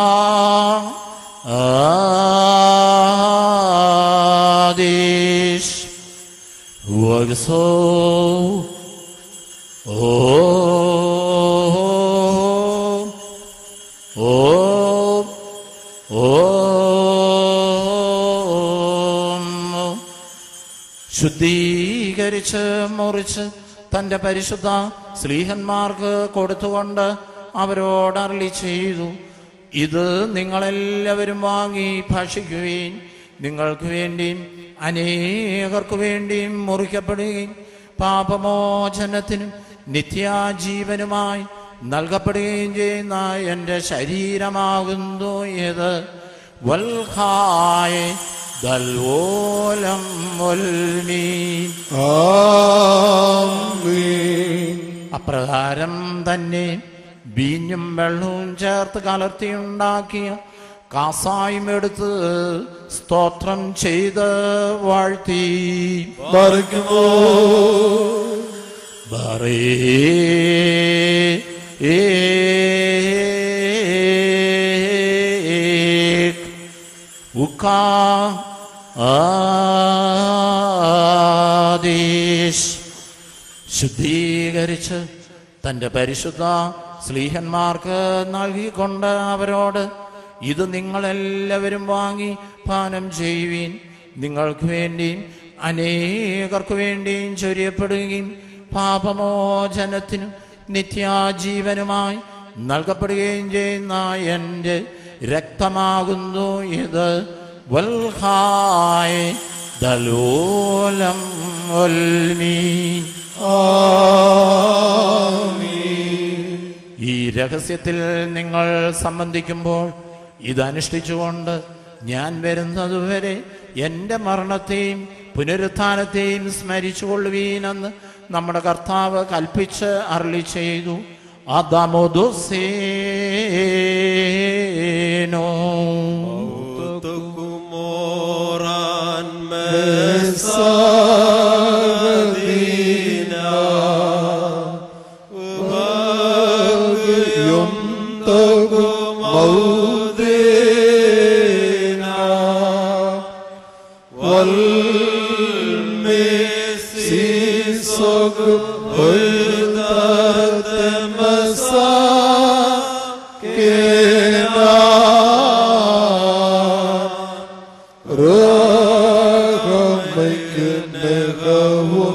adish wagso oh oh oh ശുദ്ധീകരിച്ച് മുറിച്ച് തന്റെ പരിശുദ്ധ സ്ലീഹന്മാർക്ക് കൊടുത്തുകൊണ്ട് അവരോട് അരളി ചെയ്തു ഇത് നിങ്ങളെല്ലാവരും വാങ്ങി ഭക്ഷിക്കുവീൻ നിങ്ങൾക്ക് വേണ്ടിയും അനേകർക്ക് വേണ്ടിയും മുറിക്കപ്പെടുകയും പാപമോചനത്തിനും നിത്യാജീവനുമായി നൽകപ്പെടുകയും ചെയ്യുന്ന എൻ്റെ ശരീരമാകുന്നു ഇത് വൽഹായ ദൽവോലം വൽമീൻ ആമീൻ അപ്രകാരം തന്നെ വീഞ്ഞും വെള്ളവും ചേർത്ത് കലർത്തിയുണ്ടാക്കിയ കാസായും എടുത്ത് സ്തോത്രം ചെയ്ത് വാഴ്ത്തി മറിക്കുമോ ബറേ ഉക്കാ ആദേശ് ശുദ്ധീകരിച്ച് തൻ്റെ പരിശുദ്ധ സ്ലീഹന്മാർക്ക് നൽകിക്കൊണ്ട് അവരോട് ഇത് നിങ്ങളെല്ലാവരും വാങ്ങി പാനം ചെയ്യുവീൻ നിങ്ങൾക്ക് വേണ്ടിയും അനേകർക്ക് വേണ്ടിയും ചൊരിയപ്പെടുകയും പാപമോചനത്തിനും നിത്യാജീവനുമായി നൽകപ്പെടുകയും ചെയ്യുന്ന എൻ്റെ രക്തമാകുന്നു ഇത് വൽഹായ് ദലോലം വൽമീൻ ഈ രഹസ്യത്തിൽ നിങ്ങൾ സംബന്ധിക്കുമ്പോൾ ഇതനുഷ്ഠിച്ചുകൊണ്ട് ഞാൻ വരുന്നതുവരെ എൻ്റെ മരണത്തെയും പുനരുത്ഥാനത്തെയും സ്മരിച്ചുകൊള്ളുവീനെന്ന് നമ്മുടെ കർത്താവ് കൽപ്പിച്ച് അരളി ചെയ്തു അതമോദുസേനോ തുക്കുമോറാൻ സദീന യും തകു മൗദേന والمسيسك ويدارت مساكنا رغمك نغو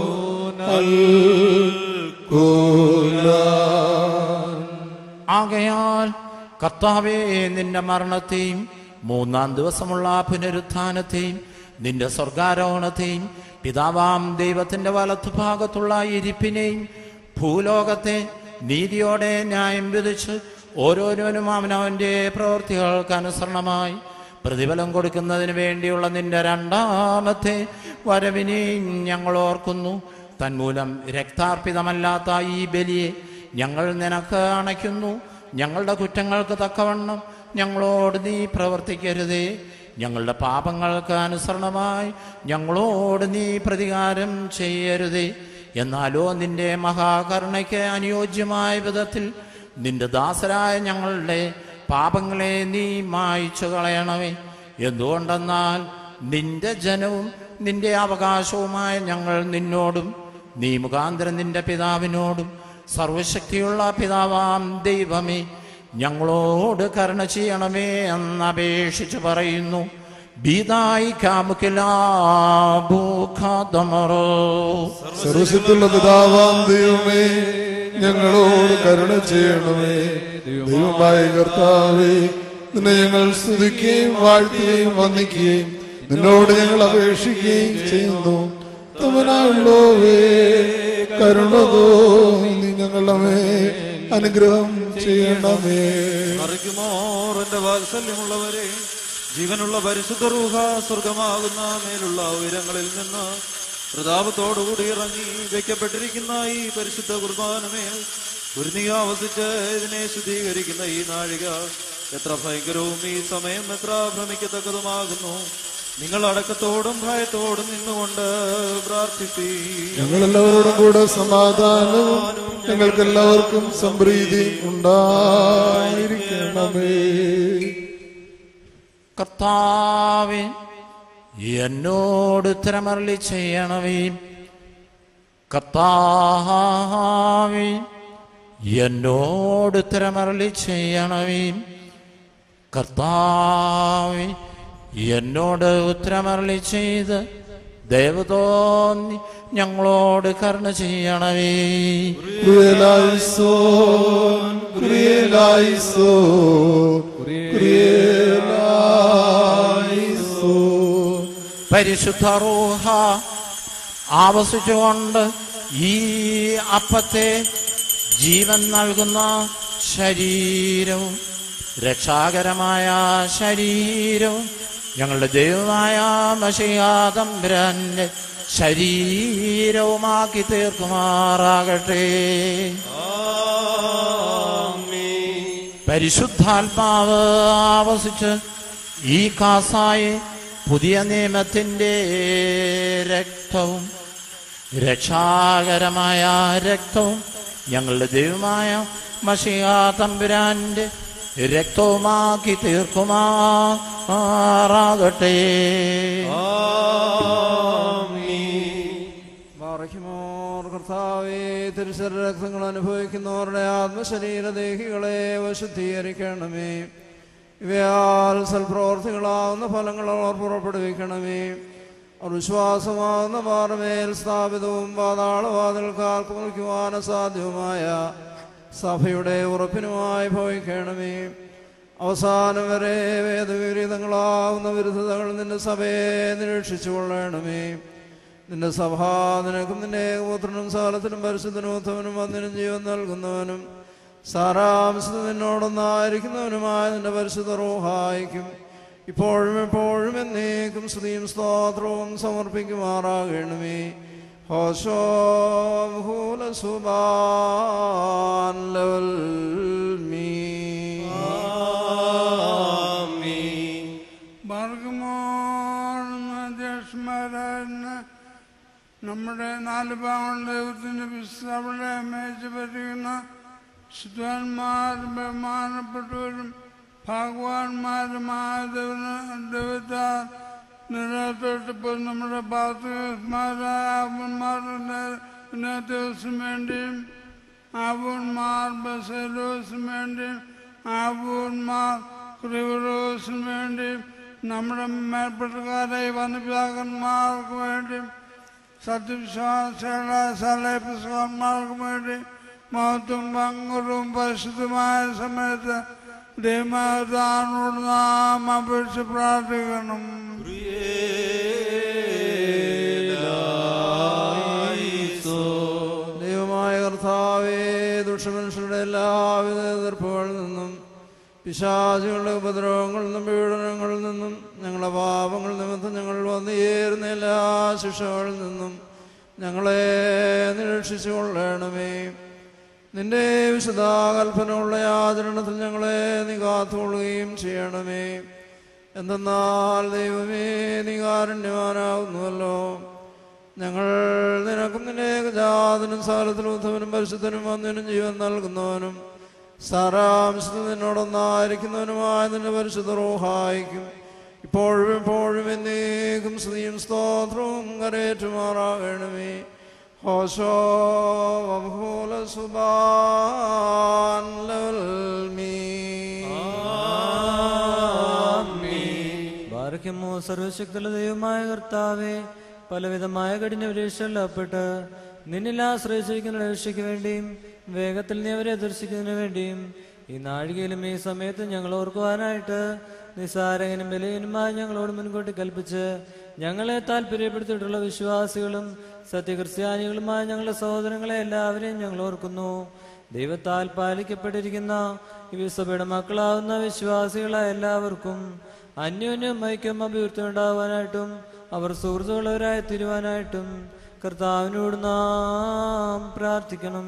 الكلام ആകയാൽ കർത്താവേ നിന്റെ മരണത്തെയും മൂന്നാം ദിവസമുള്ള പുനരുത്ഥാനത്തെയും നിന്റെ സ്വർഗാരോഹണത്തെയും പിതാവാം ദൈവത്തിന്റെ വലത്തുഭാഗത്തുള്ള ഇരിപ്പിനെയും ഭൂലോകത്തെ നീതിയോടെ ന്യായം വിധിച്ച് ഓരോരുവനും അവനവന്റെ പ്രവൃത്തികൾക്ക് അനുസരണമായി പ്രതിഫലം കൊടുക്കുന്നതിന് വേണ്ടിയുള്ള നിന്റെ രണ്ടാമത്തെ വരവിനെയും ഞങ്ങൾ ഓർക്കുന്നു തന്മൂലം രക്താർപ്പിതമല്ലാത്ത ഈ ബലിയെ ഞങ്ങൾ നിനക്ക് അണയ്ക്കുന്നു ഞങ്ങളുടെ കുറ്റങ്ങൾക്ക് തക്കവണ്ണം ഞങ്ങളോട് നീ പ്രവർത്തിക്കരുതേ ഞങ്ങളുടെ പാപങ്ങൾക്ക് അനുസരണമായി ഞങ്ങളോട് നീ പ്രതികാരം ചെയ്യരുതേ എന്നാലോ നിന്റെ മഹാകരുണയ്ക്ക് അനുയോജ്യമായ വിധത്തിൽ നിന്റെ ദാസരായ ഞങ്ങളുടെ പാപങ്ങളെ നീ മായ്ച്ചു കളയണമേ എന്തുകൊണ്ടെന്നാൽ നിന്റെ ജനവും നിന്റെ അവകാശവുമായ ഞങ്ങൾ നിന്നോടും നീ മുഖാന്തരം നിന്റെ പിതാവിനോടും സർവശക്തിയുള്ള പിതാവാം ദൈവമേ ഞങ്ങളോട് കരുണ ചെയ്യണമേ എന്നപേക്ഷിച്ച് പറയുന്നു ബീതായി കാമുക്കിലാഭൂഖാതമറോ സർവശക്തിയുള്ള പിതാവാം ദൈവമേ ഞങ്ങളോട് കരുണ ചെയ്യണമേ ദൈവമായ കർത്താവേ നിന്നെ ഞങ്ങൾ സ്തുതിക്കുകയും വാഴ്ത്തുകയും വന്ദിക്കുകയും നിന്നോട് ഞങ്ങൾ അപേക്ഷിക്കുകയും ചെയ്യുന്നു തവനായുള്ളോവേ കരുണ തോന്നി ഞങ്ങളുടെ മേൽ അനുഗ്രഹം ചെയ്യണമേ മറിക്കുമോർ എന്റെ വാത്സല്യമുള്ളവരെ ജീവനുള്ള പരിശുദ്ധ റൂഹ സ്വർഗമാകുന്ന മേലുള്ള ഉയരങ്ങളിൽ നിന്ന് പ്രതാപത്തോടുകൂടി ഇറങ്ങി വെക്കപ്പെട്ടിരിക്കുന്ന ഈ പരിശുദ്ധ കുർബാനമേൽ ഉരുനിയാവസിച്ച് ഇതിനെ ശുദ്ധീകരിക്കുന്ന ഈ നാഴിക എത്ര ഭയങ്കരവും ഈ സമയം എത്ര ഭ്രമിക്കത്തക്കതുമാകുന്നു നിങ്ങൾ അടക്കത്തോടും ഭയത്തോടും നിന്നുകൊണ്ട് പ്രാർത്ഥിപ്പീ ഞങ്ങളെല്ലാവരോടും കൂടെ സമാധാനവും ഞങ്ങൾക്കെല്ലാവർക്കും സംപ്രീതി ഉണ്ടായിരിക്കണമേ കർത്താവേ എന്നോട് ഉത്തരമരളി ചെയ്യണമേ കർത്താവേ എന്നോട് ഉത്തരമരളി ചെയ്യണമേ കർത്താവേ എന്നോട് ഉത്തരമരളി ചെയ്ത് ദേവതോന്നി ഞങ്ങളോട് കരുണ ചെയ്യണമേ ക്രിയലായിസോൻ ക്രിയലായിസോൻ ക്രിയലായിസോൻ പരിശുദ്ധ റൂഹ ആവസിച്ചുകൊണ്ട് ഈ അപ്പത്തെ ജീവൻ നൽകുന്ന ശരീരവും രക്ഷാകരമായ ശരീരവും ഞങ്ങളുടെ ദൈവമായ മഷിയാതമ്പുരാന്റെ ശരീരവുമാക്കി തീർക്കുമാറാകട്ടെ പരിശുദ്ധാത്മാവ് ആവസിച്ച് ഈ കാസായി പുതിയ നിയമത്തിൻ്റെ രക്തവും രക്ഷാകരമായ രക്തവും ഞങ്ങളുടെ ദൈവമായ മഷിയാ തമ്പുരാന്റെ രക്തവുമാക്കി തീർക്കുമാറാകട്ടെ ബാറഹിമോർ കർത്താവേ തിരുശര രക്തങ്ങൾ അനുഭവിക്കുന്നവരുടെ ആത്മശരീരദേഹികളെ വശുദ്ധീകരിക്കണമേ ഇവയാൽ സൽപ്രവർത്തികളാവുന്ന ഫലങ്ങൾ അവർ പുറപ്പെടുവിക്കണമേ അവർ വിശ്വാസമാകുന്ന പാറമേൽ സ്ഥാപിതവും പാതാളവാതിൽക്കാർക്ക് മുറിക്കുവാൻ അസാധ്യവുമായ സഭയുടെ ഉറപ്പിനുമായി ഭവിക്കണമേ അവസാനം വരെ വേദവിപരീതങ്ങളാവുന്ന വിരുദ്ധതകൾ നിന്റെ സഭയെ നിരീക്ഷിച്ചു കൊള്ളണമേ നിന്റെ സഭ നിനക്കും നിന്റെ ഏകപുത്രനും സാലത്തിനും പരിശുദ്ധനോത്തവനും വന്നിനും ജീവൻ നൽകുന്നവനും സാരാംശത്ത് നിന്നോടൊന്നായിരിക്കുന്നവനുമായ നിന്റെ പരിശുദ്ധ റോഹായിക്കും ഇപ്പോഴും എപ്പോഴും എന്നേക്കും സ്തുതിയും സ്തോത്രവും സമർപ്പിക്കുമാറാകണമേ ഹോശോ ഭൂലസുബാൻ ലവൽ മീ മാർഗമോർമ്മ നമ്മുടെ നാല് ഭാഗങ്ങളുടെ ദൈവത്തിൻ്റെ വിശ്രവിടെ മേച്ച് പറ്റുന്ന ശുദ്ധന്മാർ ബഹുമാനപ്പെട്ടവരും ഭാഗവാന്മാരുമായ ദൈവത്താൽ നിലനിർത്തപ്പോൾ നമ്മുടെ പാത്രന്മാരായ അവന്മാരുടെ ദിവസം വേണ്ടിയും ആവൂന്മാർ ബസലോസിന് വേണ്ടിയും ആവൂന്മാർ ക്രിവറോസിന് വേണ്ടിയും നമ്മുടെ മേൽപ്പെട്ടക്കാരെ വനപിതാക്കന്മാർക്ക് വേണ്ടിയും സത്യവിശ്വാസികളായ സലയപുസ്തകന്മാർക്ക് വേണ്ടി മഹത്വം പങ്കുറും പരിശുദ്ധമായ സമയത്ത് ദൈവമാനോട് നാം അപേക്ഷിച്ച് പ്രാർത്ഥിക്കണം ദൈവമായ കർത്താവേ ദുഷ്ടമനുഷ്യരുടെ എല്ലാവിധ എതിർപ്പുകളിൽ നിന്നും പിശാചുകളുടെ ഉപദ്രവങ്ങളിൽ നിന്നും പീഡനങ്ങളിൽ നിന്നും ഞങ്ങളുടെ പാപങ്ങൾ നിമിത്തം ഞങ്ങൾ വന്നു ചേരുന്ന എല്ലാ ശിക്ഷകളിൽ നിന്നും ഞങ്ങളെ നിരീക്ഷിച്ചു കൊള്ളണമേ നിന്റെ വിശുദ്ധാകൽപ്പനമുള്ള ആചരണത്തിൽ ഞങ്ങളെ നീ കാത്തുകൊള്ളുകയും ചെയ്യണമേ എന്തെന്നാൽ ദൈവമേ നീ കാരുണ്യവാനാകുന്നുവല്ലോ ഞങ്ങൾ നിനക്കും നിന്റെ ഏകജാതനും സാലത്തിലും ഉദ്ധവനും പരിശുദ്ധനും വന്നതിനും ജീവൻ നൽകുന്നവനും സാരാംശത്തിൽ നിന്നോടൊന്നായിരിക്കുന്നവനുമായ നിന്റെ പരിശുദ്ധ റോഹായിക്കും ഇപ്പോഴും എപ്പോഴും എന്നേക്കും സ്തുതിയും സ്തോത്രവും കരേറ്റുമാറാകണമേ ഹോശോ വഭൂല സുബാൻ ലവൽ മീ ബാർക്കമോ സർവശക്തുള്ള ദൈവമായ കർത്താവേ പലവിധമായ കഠിന പരീക്ഷകളിൽപ്പെട്ട് നിന്നിൽ ആശ്രയിച്ചിരിക്കുന്ന രക്ഷയ്ക്ക് വേണ്ടിയും വേഗത്തിൽ നീ അവരെ ദർശിക്കുന്നതിന് വേണ്ടിയും ഈ നാഴികയിലും ഈ സമയത്ത് ഞങ്ങൾ ഓർക്കുവാനായിട്ട് നിസ്സാരകനും ബലഹീനുമായി ഞങ്ങളോട് മുൻകൂട്ടി കൽപ്പിച്ച് ഞങ്ങളെ താല്പര്യപ്പെടുത്തിയിട്ടുള്ള വിശ്വാസികളും സത്യക്രിസ്ത്യാനികളുമായ ഞങ്ങളുടെ സഹോദരങ്ങളെ എല്ലാവരെയും ഞങ്ങൾ ഓർക്കുന്നു ദൈവത്താൽ പാലിക്കപ്പെട്ടിരിക്കുന്ന ഈ സഭയുടെ മക്കളാവുന്ന വിശ്വാസികളായ എല്ലാവർക്കും അന്യോന്യം ഐക്യം അഭിവൃദ്ധി ഉണ്ടാവാനായിട്ടും അവർ സുഹൃത്തുക്കളവരായി തീരുവാനായിട്ടും കർത്താവിനോട് നാം പ്രാർത്ഥിക്കണം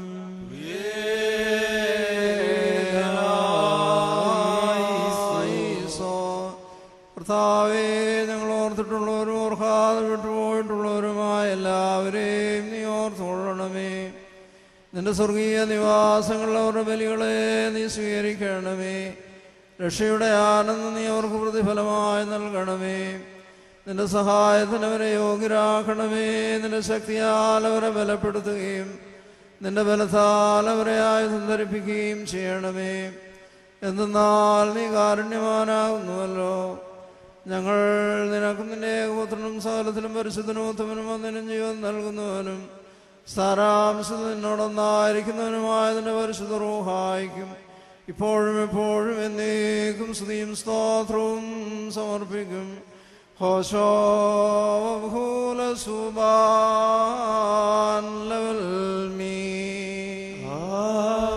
കർത്താവേ ഞങ്ങൾ ഓർത്തിട്ടുള്ളവരും ഓർക്കാതെ വിട്ടുപോയിട്ടുള്ളവരുമായ എല്ലാവരെയും നീ ഓർത്തുകൊള്ളണമേ നിന്റെ സ്വർഗീയ നിവാസങ്ങളിൽ അവരുടെ ബലികളെ നീ സ്വീകരിക്കണമേ രക്ഷയുടെ ആനന്ദം നീ അവർക്ക് പ്രതിഫലമായി നൽകണമേ നിന്റെ സഹായത്തിന് അവരെ യോഗ്യരാക്കണമേ നിന്റെ ശക്തിയാൽ അവരെ ബലപ്പെടുത്തുകയും നിന്റെ ബലത്താൽ അവരെ ആയുധം ധരിപ്പിക്കുകയും ചെയ്യണമേ എന്തെന്നാൽ നീ കാരുണ്യവാനാകുന്നുവല്ലോ ഞങ്ങൾ നിനക്കും നിന്റെ ഏകപുത്രനും സകലത്തിലും പരിശുദ്ധനോത്തമനും വന്നതിനും ജീവൻ നൽകുന്നവനും സാരാംശം നിന്നോടൊന്നായിരിക്കുന്നവനുമായ നിന്റെ പരിശുദ്ധ റൂഹായിക്കും ഇപ്പോഴും എപ്പോഴും എന്നേക്കും സ്തുതിയും സ്തോത്രവും സമർപ്പിക്കും ഹോശോ ഭൂല സുബാൻ ലവൽ മീ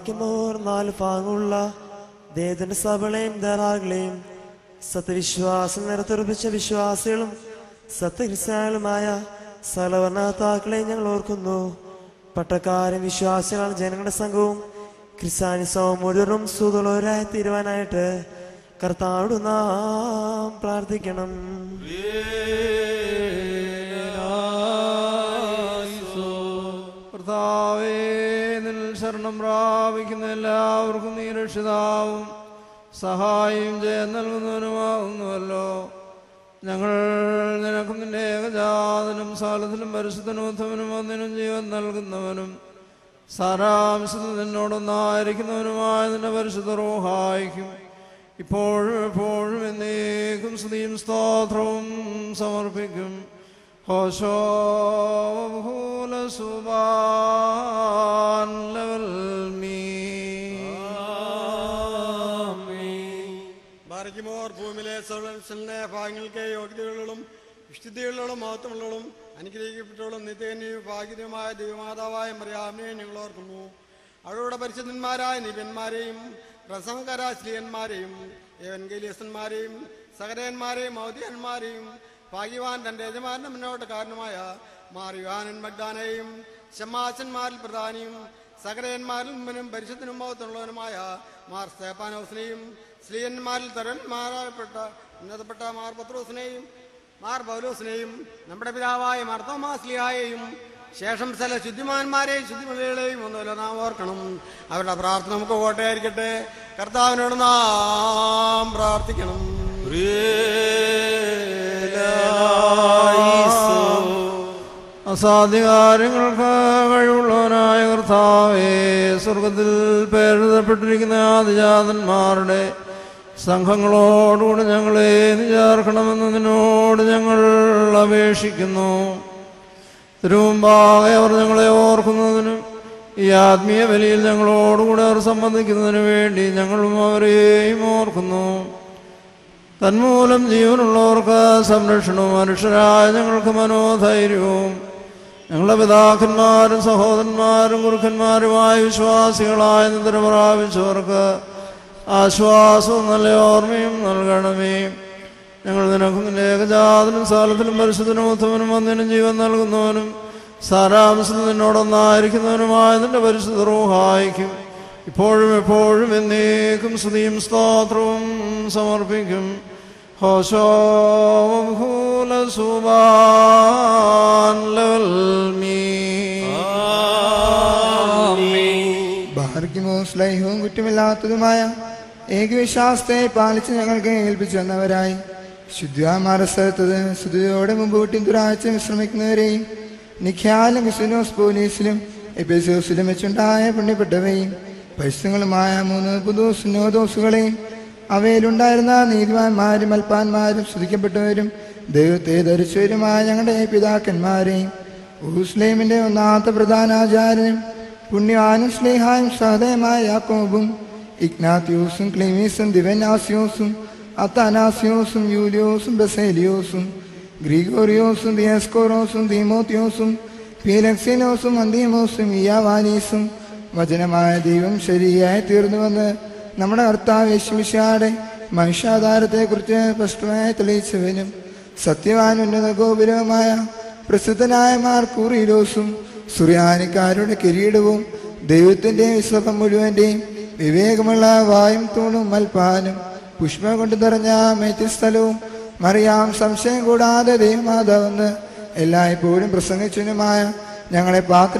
ബാറയ്ക്കുമോർ നാല് ഭാഗമുള്ള ദേവന്റെ സഭകളെയും ധാരാകളെയും സത്യവിശ്വാസം നിറത്തുറപ്പിച്ച വിശ്വാസികളും സത്യക്രിസ്ത്യാനികളുമായ സലവർണത്താക്കളെ ഞങ്ങൾ ഓർക്കുന്നു പട്ടക്കാരും വിശ്വാസികളാണ് ജനങ്ങളുടെ സംഘവും ക്രിസ്ത്യാനിസവും മുഴുവനും സുതുളവരായി തീരുവാനായിട്ട് കർത്താവോട് നാം പ്രാർത്ഥിക്കണം കർത്താവേ നിൽ ശരണം പ്രാപിക്കുന്ന എല്ലാവർക്കും നീ രക്ഷിതാവും സഹായം ജയം നൽകുന്നവനുമാകുന്നുവല്ലോ ഞങ്ങൾ നിനക്കും നിന്റെ ഏകജാതനും സാലത്തിലും പരിശുദ്ധനോത്തവനും ഒന്നിനും ജീവൻ നൽകുന്നവനും സാരാംശത്തിൽ നിന്നോടൊന്നായിരിക്കുന്നവനുമായ നിന്റെ പരിശുദ്ധ റോഹായിക്കും ഇപ്പോഴും എപ്പോഴും എന്നേക്കും സ്തുതിയും സ്തോത്രവും സമർപ്പിക്കും ഹോശോ സുബാൻ ലെവൽ മീ ബാരയ്ക്കുമോർ ഭൂമിയിലെ സർവൻസലിനെ ഭാഗങ്ങൾക്ക് യോഗ്യതകളും വിശുദ്ധികളിലും മഹത്വമുള്ളതും അനുഗ്രഹിക്കപ്പെട്ടവളും നിത്യനും ഭാഗ്യതയുമായ ദൈവമാതാവായ മറിയാമിനെ ഞങ്ങൾ ഓർക്കുന്നു അവളുടെ പരിശുദ്ധന്മാരായ നിപന്മാരെയും പ്രസംഗകര ശ്രീയന്മാരെയും ഏവൻഗേലിയസന്മാരെയും സഹരന്മാരെയും ഔദ്യന്മാരെയും ഭാഗ്യവാൻ തന്റെ യജമാനന്റെ മുന്നോട്ട് കാരണമായ മാറിയുവാനൻ മഗ്ദാനെയും ഷമാശന്മാരിൽ പ്രധാനിയും സകരയന്മാരിൽ മുമ്പനും പരിശുദ്ധനും മഹത്വമുള്ളവനുമായ മാർ സ്തേപ്പാനോസിനെയും സ്ത്രീയന്മാരിൽ തരന്മാരായപ്പെട്ട ഉന്നതപ്പെട്ട മാർ പത്രോസിനെയും മാർ പൗലോസിനെയും നമ്മുടെ പിതാവായ മർത്തോമാസ്ലിയായെയും ശേഷം ചില ശുദ്ധിമാന്മാരെയും ശുദ്ധിമലകളെയും ഒന്നുമല്ല നാം ഓർക്കണം അവരുടെ പ്രാർത്ഥന നമുക്ക് കോട്ടയായിരിക്കട്ടെ കർത്താവിനോട് നാം പ്രാർത്ഥിക്കണം അസാധ്യകാര്യങ്ങൾക്ക് കഴിവുള്ളവനായ കർത്താവേ സ്വർഗത്തിൽ പേരെഴുതപ്പെട്ടിരിക്കുന്ന ആദിജാതന്മാരുടെ സംഘങ്ങളോടുകൂടി ഞങ്ങളെ നീ ചേർക്കണമെന്ന് നിന്നോട് ഞങ്ങൾ അപേക്ഷിക്കുന്നു തിരുമുമ്പാകെ അവർ ഞങ്ങളെ ഓർക്കുന്നതിനും ഈ ആത്മീയ ബലിയിൽ ഞങ്ങളോടുകൂടെ അവർ സംബന്ധിക്കുന്നതിനു വേണ്ടി ഞങ്ങളും അവരെയും ഓർക്കുന്നു തന്മൂലം ജീവനുള്ളവർക്ക് സംരക്ഷണവും മനുഷ്യരായ ഞങ്ങൾക്ക് മനോധൈര്യവും ഞങ്ങളുടെ പിതാക്കന്മാരും സഹോദരന്മാരും ഗുരുക്കന്മാരുമായ വിശ്വാസികളായ നിദ്ര പ്രാപിച്ചവർക്ക് ആശ്വാസവും നല്ല ഓർമ്മയും നൽകണമേ ഞങ്ങൾ നിനക്കും നിന്റെ ഏകജാതനും സാലത്തിലും പരിശുദ്ധനും ഉത്തമനും ഒന്നിനും ജീവൻ നൽകുന്നവനും സാരാംശത്തിൽ നിന്നോടൊന്നായിരിക്കുന്നവനുമായ നിന്റെ പരിശുദ്ധ റൂഹായിക്കും ഇപ്പോഴും എപ്പോഴും എന്നേക്കും സ്തുതിയും സ്തോത്രവും സമർപ്പിക്കും ഹോശോ സുബാൻ ലവൽ മീ ഭാഗ്യമോ സ്ലൈഹവും കുറ്റമില്ലാത്തതുമായ ഏകവിശ്വാസത്തെ പാലിച്ച് ഞങ്ങൾക്ക് ഏൽപ്പിച്ചു വന്നവരായി ശുദ്ധാമാരസ്ഥലത്തത് ശുദ്ധിയോടെ മുമ്പോട്ടും ദുരാഴ്ച വിശ്രമിക്കുന്നവരെയും നിഖ്യാലും വിസുനോസ് പോലീസിലും എപ്പിസോസിലും വെച്ചുണ്ടായ പുണ്യപ്പെട്ടവയും പരിശുദ്ധങ്ങളുമായ മൂന്ന് പുതു സുനോദോസുകളെയും അവയിലുണ്ടായിരുന്ന നീതിമാന്മാരും അൽപ്പാന്മാരും ശ്രദ്ധിക്കപ്പെട്ടവരും ദൈവത്തെ ധരിച്ചവരുമായ ഞങ്ങളുടെ പിതാക്കന്മാരെയും ഊസ്ലേമിന്റെ ഒന്നാമത്തെ പ്രധാനാചാര്യനും പുണ്യവാനും സ്നേഹായും സഹദയമായ യാക്കോബും ഇഗ്നാത്യൂസും ക്ലീമീസും ദിവനാസ്യോസും അത്താനാസ്യോസും യൂലിയോസും ബസേലിയോസും ഗ്രിഗോറിയോസും ദിയസ്കോറോസും ദീമോത്യോസും പീലക്സിനോസും അന്തീമോസും ഇയാവാനീസും വചനമായ ദൈവം ശരിയായി തീർന്നുവെന്ന് നമ്മുടെ കർത്താവ് യേശുമിശാടെ മനുഷ്യാധാരത്തെക്കുറിച്ച് സ്പഷ്ടമായി തെളിയിച്ചവനും സത്യവാൻ ഉന്നത ഗോപുരവുമായ പ്രസിദ്ധനായ മാർ കൂറിയിലോസും സുറിയാനിക്കാരുടെ കിരീടവും ദൈവത്തിന്റെ വിശ്വസം മുഴുവന്റെയും വിവേകമുള്ള വായും തൂണും മൽപ്പാനും പുഷ്പം കൊണ്ട് നിറഞ്ഞ മേത്യസ്ഥലവും മറിയാം സംശയം കൂടാതെ ദൈവമാതാവെന്ന് എല്ലായ്പ്പോഴും പ്രസംഗിച്ചനുമായ ഞങ്ങളെ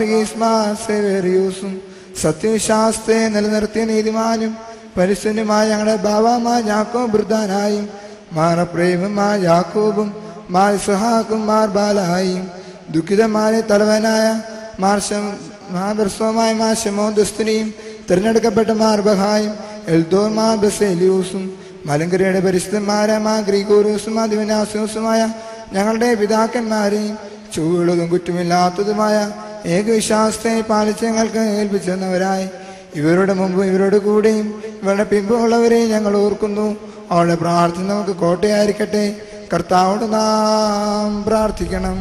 പാത്രികീസ്മാസേറിയൂസും സത്യവിശ്വാസത്തെ നിലനിർത്തിയ നീതിമാനും പരിസ്ഥനുമായ ഞങ്ങളുടെ ബാബാമാ യാക്കോബ് ബൃദാനായും മാറപ്രേമമായ യാക്കോബും മാർ സുഹാക്കും മാർ ബാലായും ദുഃഖിതമായ തലവനായ മാർഷം മാർബർസോമായ മാ ശമോദസ്തിനിയും തിരഞ്ഞെടുക്കപ്പെട്ട മാർബഹായും എൽദോർ മാ ബസേലിയൂസും മലങ്കരയുടെ പരിശുദ്ധന്മാരായ മാ ഗ്രീഗോറിയൂസും മാ ദിവനാസ്യൂസുമായ ഞങ്ങളുടെ പിതാക്കന്മാരെയും ചൂടുള്ളതും കുറ്റമില്ലാത്തതുമായ ഏകവിശ്വാസത്തെ പാലിച്ച് ഞങ്ങൾക്ക് ഏൽപ്പിച്ചെന്നവരായി ഇവരുടെ മുമ്പ് ഇവരുടെ കൂടെയും ഇവരുടെ പിമ്പുള്ളവരെയും ഞങ്ങൾ ഓർക്കുന്നു അവളുടെ പ്രാർത്ഥന നമുക്ക് കോട്ടയായിരിക്കട്ടെ കർത്താവോട് നാം പ്രാർത്ഥിക്കണം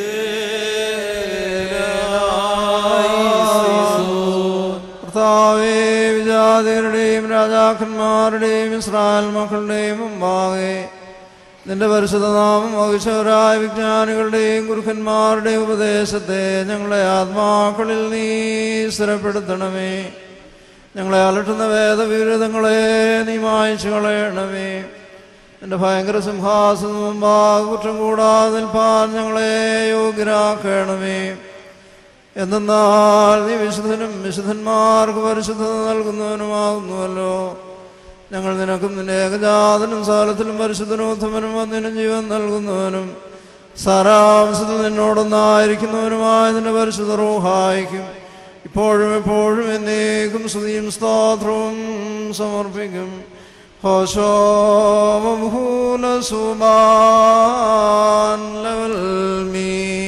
കർത്താവേ പിതാക്കന്മാരുടെയും ഇസ്രായേൽ മക്കളുടെയും മുമ്പാകെ നിന്റെ പരിശുദ്ധ നാമം വഹിച്ചവരായ വിജ്ഞാനികളുടെയും ഗുരുക്കന്മാരുടെയും ഉപദേശത്തെ ഞങ്ങളെ ആത്മാക്കളിൽ നീ സ്ഥിരപ്പെടുത്തണമേ ഞങ്ങളെ അലട്ടുന്ന വേദവിരുദ്ധങ്ങളെ നീ മായച്ചു കളയണമേ എൻ്റെ ഭയങ്കര സിംഹാസനം മുമ്പാകെ കുറ്റം കൂടാതെ നിൽപ്പാൻ ഞങ്ങളെ യോഗ്യരാക്കണമേ എന്തെന്നാൽ നീ വിശുദ്ധനും വിശുദ്ധന്മാർക്ക് പരിശുദ്ധത നൽകുന്നവനുമാകുന്നുവല്ലോ ഞങ്ങൾ നിനക്കും നിന്റെ ഏകജാതനും സാലത്തിലും പരിശുദ്ധനും ഉത്തമനും വന്നിനും ജീവൻ നൽകുന്നവനും സാരാംശത്തിൽ നിന്നോടൊന്നായിരിക്കുന്നവനുമായ നിന്റെ പരിശുദ്ധ റൂഹായിക്കും ഇപ്പോഴും എപ്പോഴും എന്നേക്കും സ്തുതിയും സ്തോത്രവും സമർപ്പിക്കും ഹോശോമൂലസുമാൻ ലവൽ മീ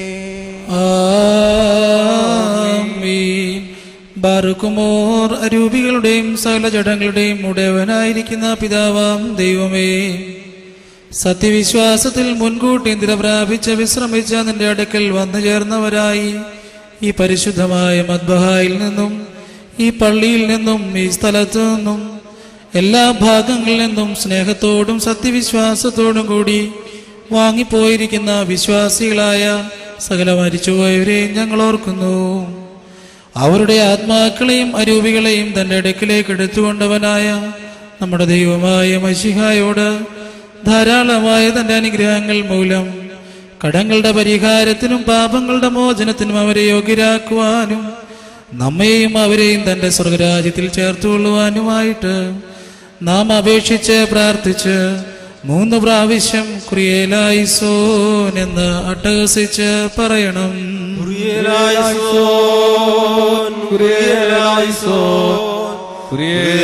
ആമീൻ. ബാറുക്കുമോർ അരൂപികളുടെയും സകല ജഡങ്ങളുടെയും ഉടയവനായിരിക്കുന്ന പിതാവാം ദൈവമേ സത്യവിശ്വാസത്തിൽ മുൻകൂട്ടി നില പ്രാപിച്ച് വിശ്രമിച്ച നിന്റെ അടുക്കൽ വന്നു ചേർന്നവരായി ഈ പരിശുദ്ധമായ മദ്ബഹായിൽ നിന്നും ഈ പള്ളിയിൽ നിന്നും ഈ സ്ഥലത്തു നിന്നും എല്ലാ ഭാഗങ്ങളിൽ നിന്നും സ്നേഹത്തോടും സത്യവിശ്വാസത്തോടും കൂടി വാങ്ങിപ്പോയിരിക്കുന്ന വിശ്വാസികളായ സകല മരിച്ചുപോയവരെയും ഞങ്ങൾ ഓർക്കുന്നു അവരുടെ ആത്മാക്കളെയും അരൂപികളെയും തന്റെ അടുക്കിലേക്ക് എടുത്തുകൊണ്ടവനായ നമ്മുടെ ദൈവമായ മഷിഹായോട് ധാരാളമായ തന്റെ അനുഗ്രഹങ്ങൾ മൂലം കടങ്ങളുടെ പരിഹാരത്തിനും പാപങ്ങളുടെ മോചനത്തിനും അവരെ യോഗ്യരാക്കുവാനും നമ്മെയും അവരെയും തന്റെ സ്വർഗരാജ്യത്തിൽ ചേർത്തുകൊള്ളുവാനുമായിട്ട് നാം അപേക്ഷിച്ച് പ്രാർത്ഥിച്ച് മൂന്ന് പ്രാവശ്യം ക്രിയേലായിസോൻ എന്ന് അട്ടഹസിച്ച് പറയണം കുറിയലായിസോൻ കുറിയലായിസോൻ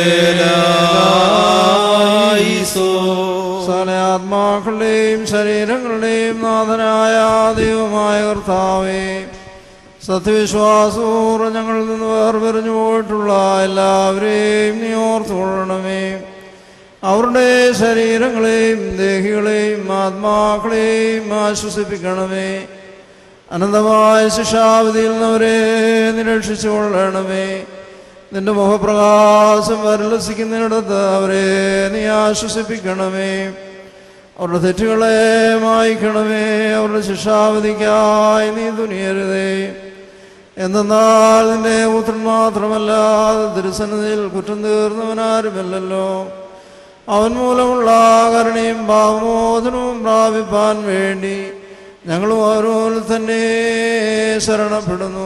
കുറിയലായിസോൻ സകല ആത്മാക്കളുടെയും ശരീരങ്ങളുടെയും നാഥനായ ദൈവമായ കർത്താവേ സത്യവിശ്വാസപൂർവ്വം ഞങ്ങളിൽ നിന്ന് വേർപിരിഞ്ഞു പോയിട്ടുള്ള എല്ലാവരെയും നീ ഓർത്തുകൊള്ളണമേ അവരുടെ ശരീരങ്ങളെയും ദേഹികളെയും ആത്മാക്കളെയും ആശ്വസിപ്പിക്കണമേ അനന്തമായ ശിക്ഷാവിധിയിൽ നിന്നവരെ നിരീക്ഷിച്ചു കൊള്ളണമേ നിന്റെ മുഖപ്രകാശം വരലസിക്കുന്നിടത്ത് അവരെ നീ ആശ്വസിപ്പിക്കണമേ അവരുടെ തെറ്റുകളെ മായ്ക്കണമേ അവരുടെ ശിക്ഷാവിധിക്കായി നീ തുനിയരുതേ എന്തെന്നാൽ നിന്റെ പുത്രൻ മാത്രമല്ലാതെ തിരുസന്നിധിയിൽ കുറ്റം തീർന്നവനാരുമല്ലല്ലോ അവൻ മൂലമുള്ള കരുണയും ഭാവമോചനവും പ്രാപിപ്പാൻ വേണ്ടി ഞങ്ങളും ഓരോരിൽ തന്നെ ശരണപ്പെടുന്നു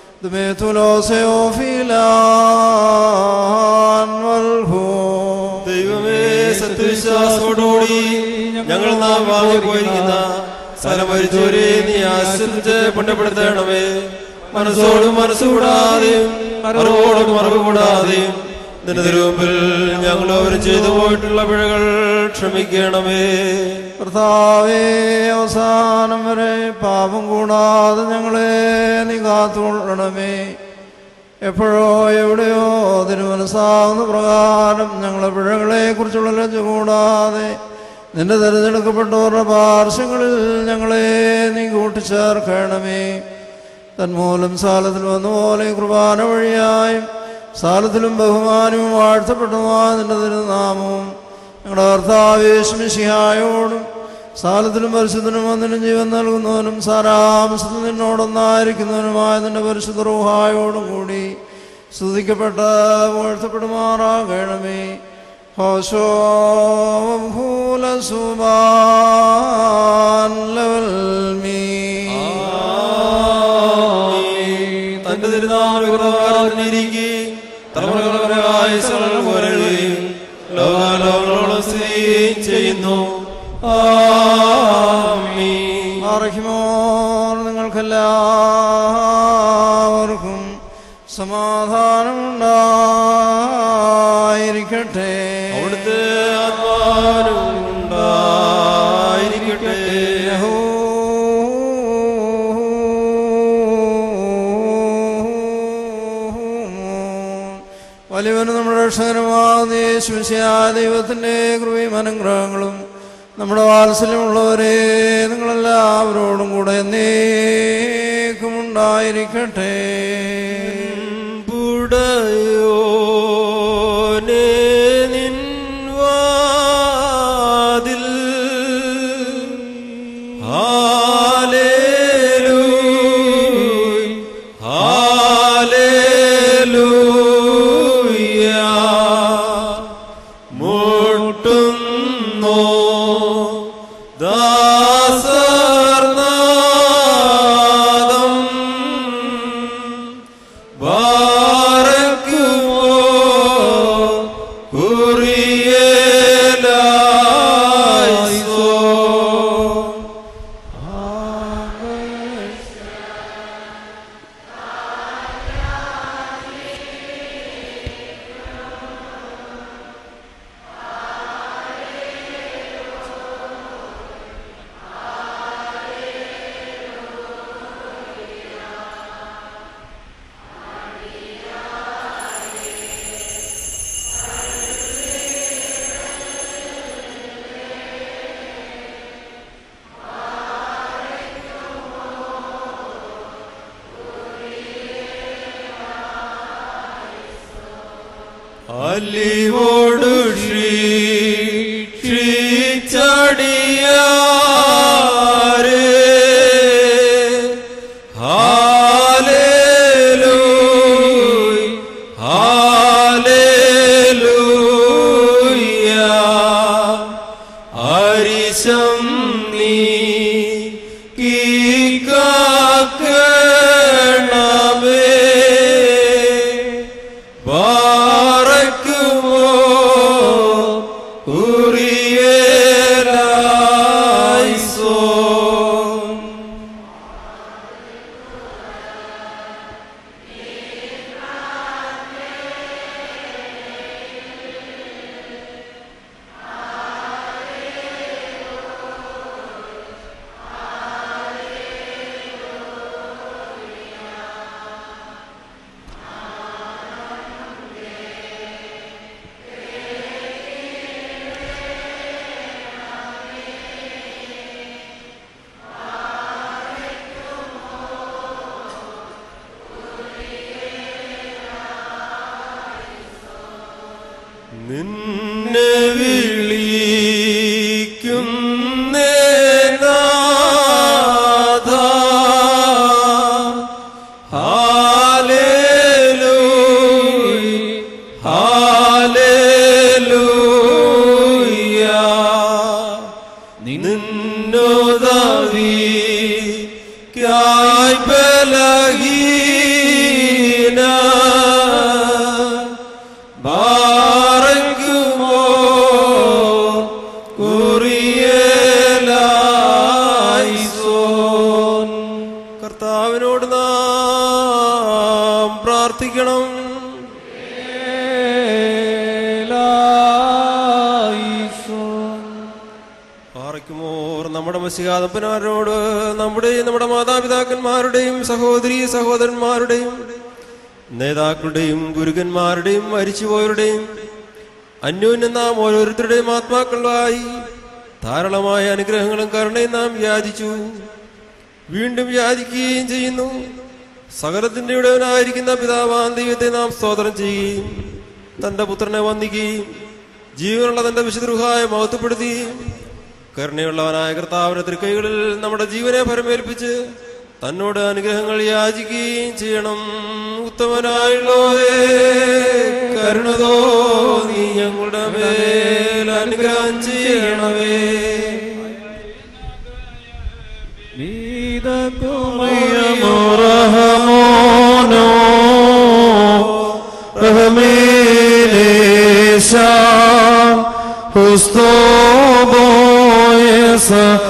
ദൈവമേ സത്യവിശ്വാസത്തോടുകൂടി ഞങ്ങൾ നാം വാങ്ങിപ്പോയിരിക്കുന്ന സ്ഥലം മരിച്ചവരെ നീ ആശ്രയിച്ച് പുണ്യപ്പെടുത്തണമേ മനസ്സോടും മനസ്സുകൂടാതെയും അറിവോടും അറിവ് കൂടാതെയും നിന്റെ തിരുമുമ്പിൽ ഞങ്ങൾ അവർ ചെയ്തു പോയിട്ടുള്ള പിഴകൾ ക്ഷമിക്കണമേ കർത്താവേ അവസാനം വരെ പാപം കൂടാതെ ഞങ്ങളെ നീ കാത്തുകൊള്ളണമേ എപ്പോഴോ എവിടെയോ തിരുമനസ്സാവുന്ന പ്രകാരം ഞങ്ങളെ പിഴകളെ കുറിച്ചുള്ള ലജ്ജ കൂടാതെ നിന്റെ തിരഞ്ഞെടുക്കപ്പെട്ടവരുടെ പാർശ്വങ്ങളിൽ ഞങ്ങളെ നീ കൂട്ടിച്ചേർക്കണമേ തന്മൂലം സാലത്തിൽ വന്ന പോലെ കുർബാന വഴിയായും സാലത്തിലും ബഹുമാനവും വാഴ്ത്തപ്പെട്ടതുമായ നിന്റെ തിരുനാമവും ഞങ്ങളുടെ കർത്താവേശ്മിഷിഹായോടും സാലത്തിലും പരിശുദ്ധനും വന്നിനും ജീവൻ നൽകുന്നവനും സാരാംശത്തിൽ നിന്നോടൊന്നായിരിക്കുന്നവനുമായ നിന്റെ പരിശുദ്ധ റൂഹായോടും കൂടി സ്തുതിക്കപ്പെട്ട വാഴ്ത്തപ്പെടുമാറാകണമേ ഹോശോ ഭൂലസുമാൻ ലവൽ മീ തന്റെ തിരുനാമകർന്നിരിക്കെ തലമുറകളായ പോലെയും ലോകാലോകളോളം സ്ഥിതിയും ചെയ്യുന്നു ആമീൻ. അറിഹിമോർ നിങ്ങൾക്കെല്ലാവർക്കും സമാധാനമുണ്ടായിരിക്കട്ടെ അവിടുത്തെ ആത്മാവിനും ഉണ്ടായിരിക്കട്ടെ വലിയവനും നമ്മുടെ രക്ഷകരമാകുന്ന യേശുശിയായ ദൈവത്തിൻ്റെ കൃപയും അനുഗ്രഹങ്ങളും നമ്മുടെ വാത്സല്യമുള്ളവരെ നിങ്ങളെല്ലാവരോടും കൂടെ എന്നേക്കും ഉണ്ടായിരിക്കട്ടെ ഉടയോനേ നിൻ അലിവോടു ക്ഷീച്ചടിയാരേ ഹാലേലൂയ ഹാലേലൂയ അരിശം നീ കീകാക്കണമേ ബാറക്കുമോ ഉറിയേലായിസോ നിന്നെ വിളിക്കുന്നേ നാഥ ഹാലേലൂയ ഹാലേലൂയ നിന്നോദവി ക്യായ് ബലഹീന ബാറക്കുമോ കുറിയേലായിസോൻ കർത്താവിനോട് നാം പ്രാർത്ഥിക്കണം പാറയ്ക്കുമോർ നമ്മുടെ മസികാതപ്പനാരോട് നമ്മുടെയും നമ്മുടെ മാതാപിതാക്കന്മാരുടെയും സഹോദരി സഹോദരന്മാരുടെയും നേതാക്കളുടെയും ഗുരുക്കന്മാരുടെയും മരിച്ചുപോയവരുടെയും അന്യോന്യം നാം ഓരോരുത്തരുടെയും ആത്മാക്കളായി ധാരാളമായ അനുഗ്രഹങ്ങളും കരുണയും നാം യാചിച്ചു വീണ്ടും യാചിക്കുകയും ചെയ്യുന്നു സകലത്തിന്റെ ഇടവനായിരിക്കുന്ന പിതാവാൻ ദൈവത്തെ നാം സ്തോത്രം ചെയ്യുകയും തന്റെ പുത്രനെ വന്ദിക്കുകയും ജീവനുള്ള തന്റെ വിശുദ്ധൃഹായ മഹത്വപ്പെടുത്തുകയും കരുണയുള്ളവനായ കർത്താവിന്റെ തൃക്കൈകളിൽ നമ്മുടെ ജീവനെ പരമേൽപ്പിച്ച് തന്നോട് അനുഗ്രഹങ്ങൾ യാചിക്കുകയും ചെയ്യണം ഉത്തമനായുള്ളവേ കരുണതോ നീ ഞങ്ങളുടെ മേൽ അനുഗ്രഹം ചെയ്യണമേ റഹമോനോ റഹമേലേശ ഹുസ്തോബോയസ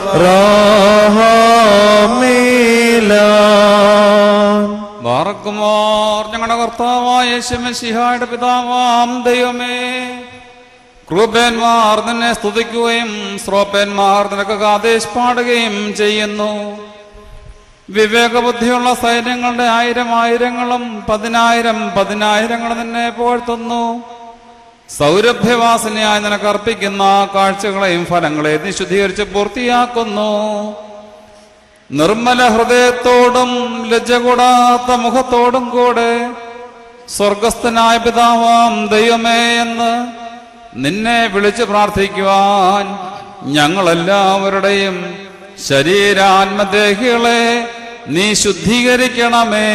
റാഹമീലാൻ ബാറക്കുമാർ ഞങ്ങളുടെ കർത്താവായ യേശുമിശിഹായുടെ പിതാവാം ദൈവമേ ക്രൂപേന്മാർ നിന്നെ സ്തുതിക്കുകയും ശ്രോപ്പേന്മാർ നിനക്ക് ആദേശ് പാടുകയും ചെയ്യുന്നു വിവേകബുദ്ധിയുള്ള സൈന്യങ്ങളുടെ ആയിരം ആയിരങ്ങളും പതിനായിരം പതിനായിരങ്ങളും നിന്നെ പോഴ്ത്തുന്നു സൗരഭ്യവാസനയായി നിനക്ക് അർപ്പിക്കുന്ന കാഴ്ചകളെയും ഫലങ്ങളെയും നീ ശുദ്ധീകരിച്ച് പൂർത്തിയാക്കുന്നു നിർമ്മല ഹൃദയത്തോടും ലജ്ജ കൂടാത്ത മുഖത്തോടും കൂടെ സ്വർഗസ്ഥനായ പിതാവാം ദൈവമേ എന്ന് നിന്നെ വിളിച്ചു പ്രാർത്ഥിക്കുവാൻ ഞങ്ങളെല്ലാവരുടെയും ശരീരാത്മദേഹികളെ നീ ശുദ്ധീകരിക്കണമേ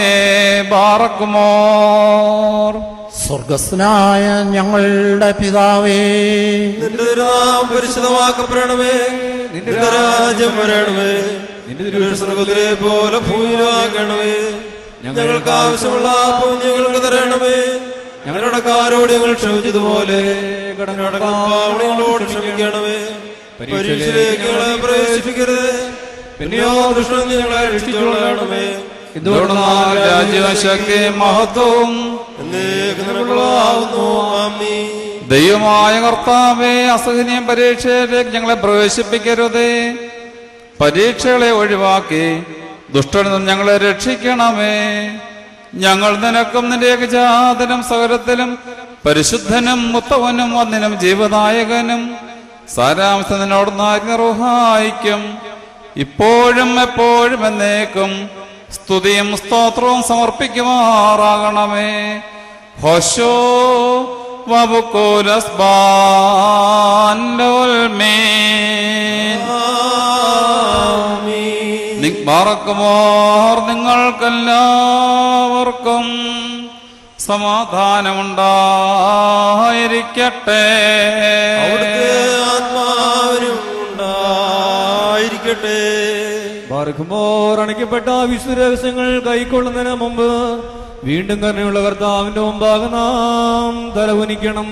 ബാറക്കുമോർ സ്വർഗസ്നായ ഞങ്ങളുടെ പിതാവേ നിന്റെ നാം പരിശുദ്ധമാക്കപ്പെടണമേ നിന്റെ രാജ്യം വരണമേ നിന്റെ സ്വർഗത്തിലെ പോലെ ഭൂമിയിലാകണമേ ഞങ്ങൾക്ക് ആവശ്യമുള്ള അപ്പം ഞങ്ങൾക്ക് തരണമേ ഞങ്ങളുടെ കാരോട് ഞങ്ങൾ ക്ഷമിച്ചതുപോലെ കടങ്ങളുടെ പാവണികളോട് ക്ഷമിക്കണമേ പരീക്ഷയിലേക്ക് ഞങ്ങളെ പ്രവേശിപ്പിക്കരുത് പിന്നെയോ ദുഷ്ടൻ ഞങ്ങളെ രക്ഷിച്ചുകൊള്ളണമേ എന്തുകൊണ്ടെന്നാൽ രാജ്യശക്തി മഹത്വവും നിനക്കുള്ളതാവുന്നു ആമീൻ ദൈവമായ കർത്താവെ അസഹനീയം പരീക്ഷയിലേക്ക് ഞങ്ങളെ പ്രവേശിപ്പിക്കരുതേ പരീക്ഷകളെ ഒഴിവാക്കി ദുഷ്ടനിൽ നിന്ന് ഞങ്ങളെ രക്ഷിക്കണമേ ഞങ്ങൾ നിനക്കും നിന്റെ ഏകജാതനും സകലത്തിലും പരിശുദ്ധനും മുത്തവനും വന്നിനും ജീവനായകനും സാരാംശം നിന്നോട് നിർവഹായിക്കും ഇപ്പോഴും എപ്പോഴും എന്നേക്കും സ്തുതിയും സ്തോത്രവും സമർപ്പിക്കുമാറാകണമേ ഹോശോ ബാറക്കുമോർ നിങ്ങൾക്കെല്ലാവർക്കും സമാധാനമുണ്ടായിരിക്കട്ടെ ആത്മാവിനും ഉണ്ടായിരിക്കട്ടെ ബാർക്കുമോർ അണയ്ക്കപ്പെട്ട വിശ്വരഹസ്യങ്ങൾ കൈക്കൊള്ളുന്നതിന് മുമ്പ് വീണ്ടും കരുണയുള്ള കർത്താവിന്റെ മുമ്പാകെ നാം തലകുനിക്കണം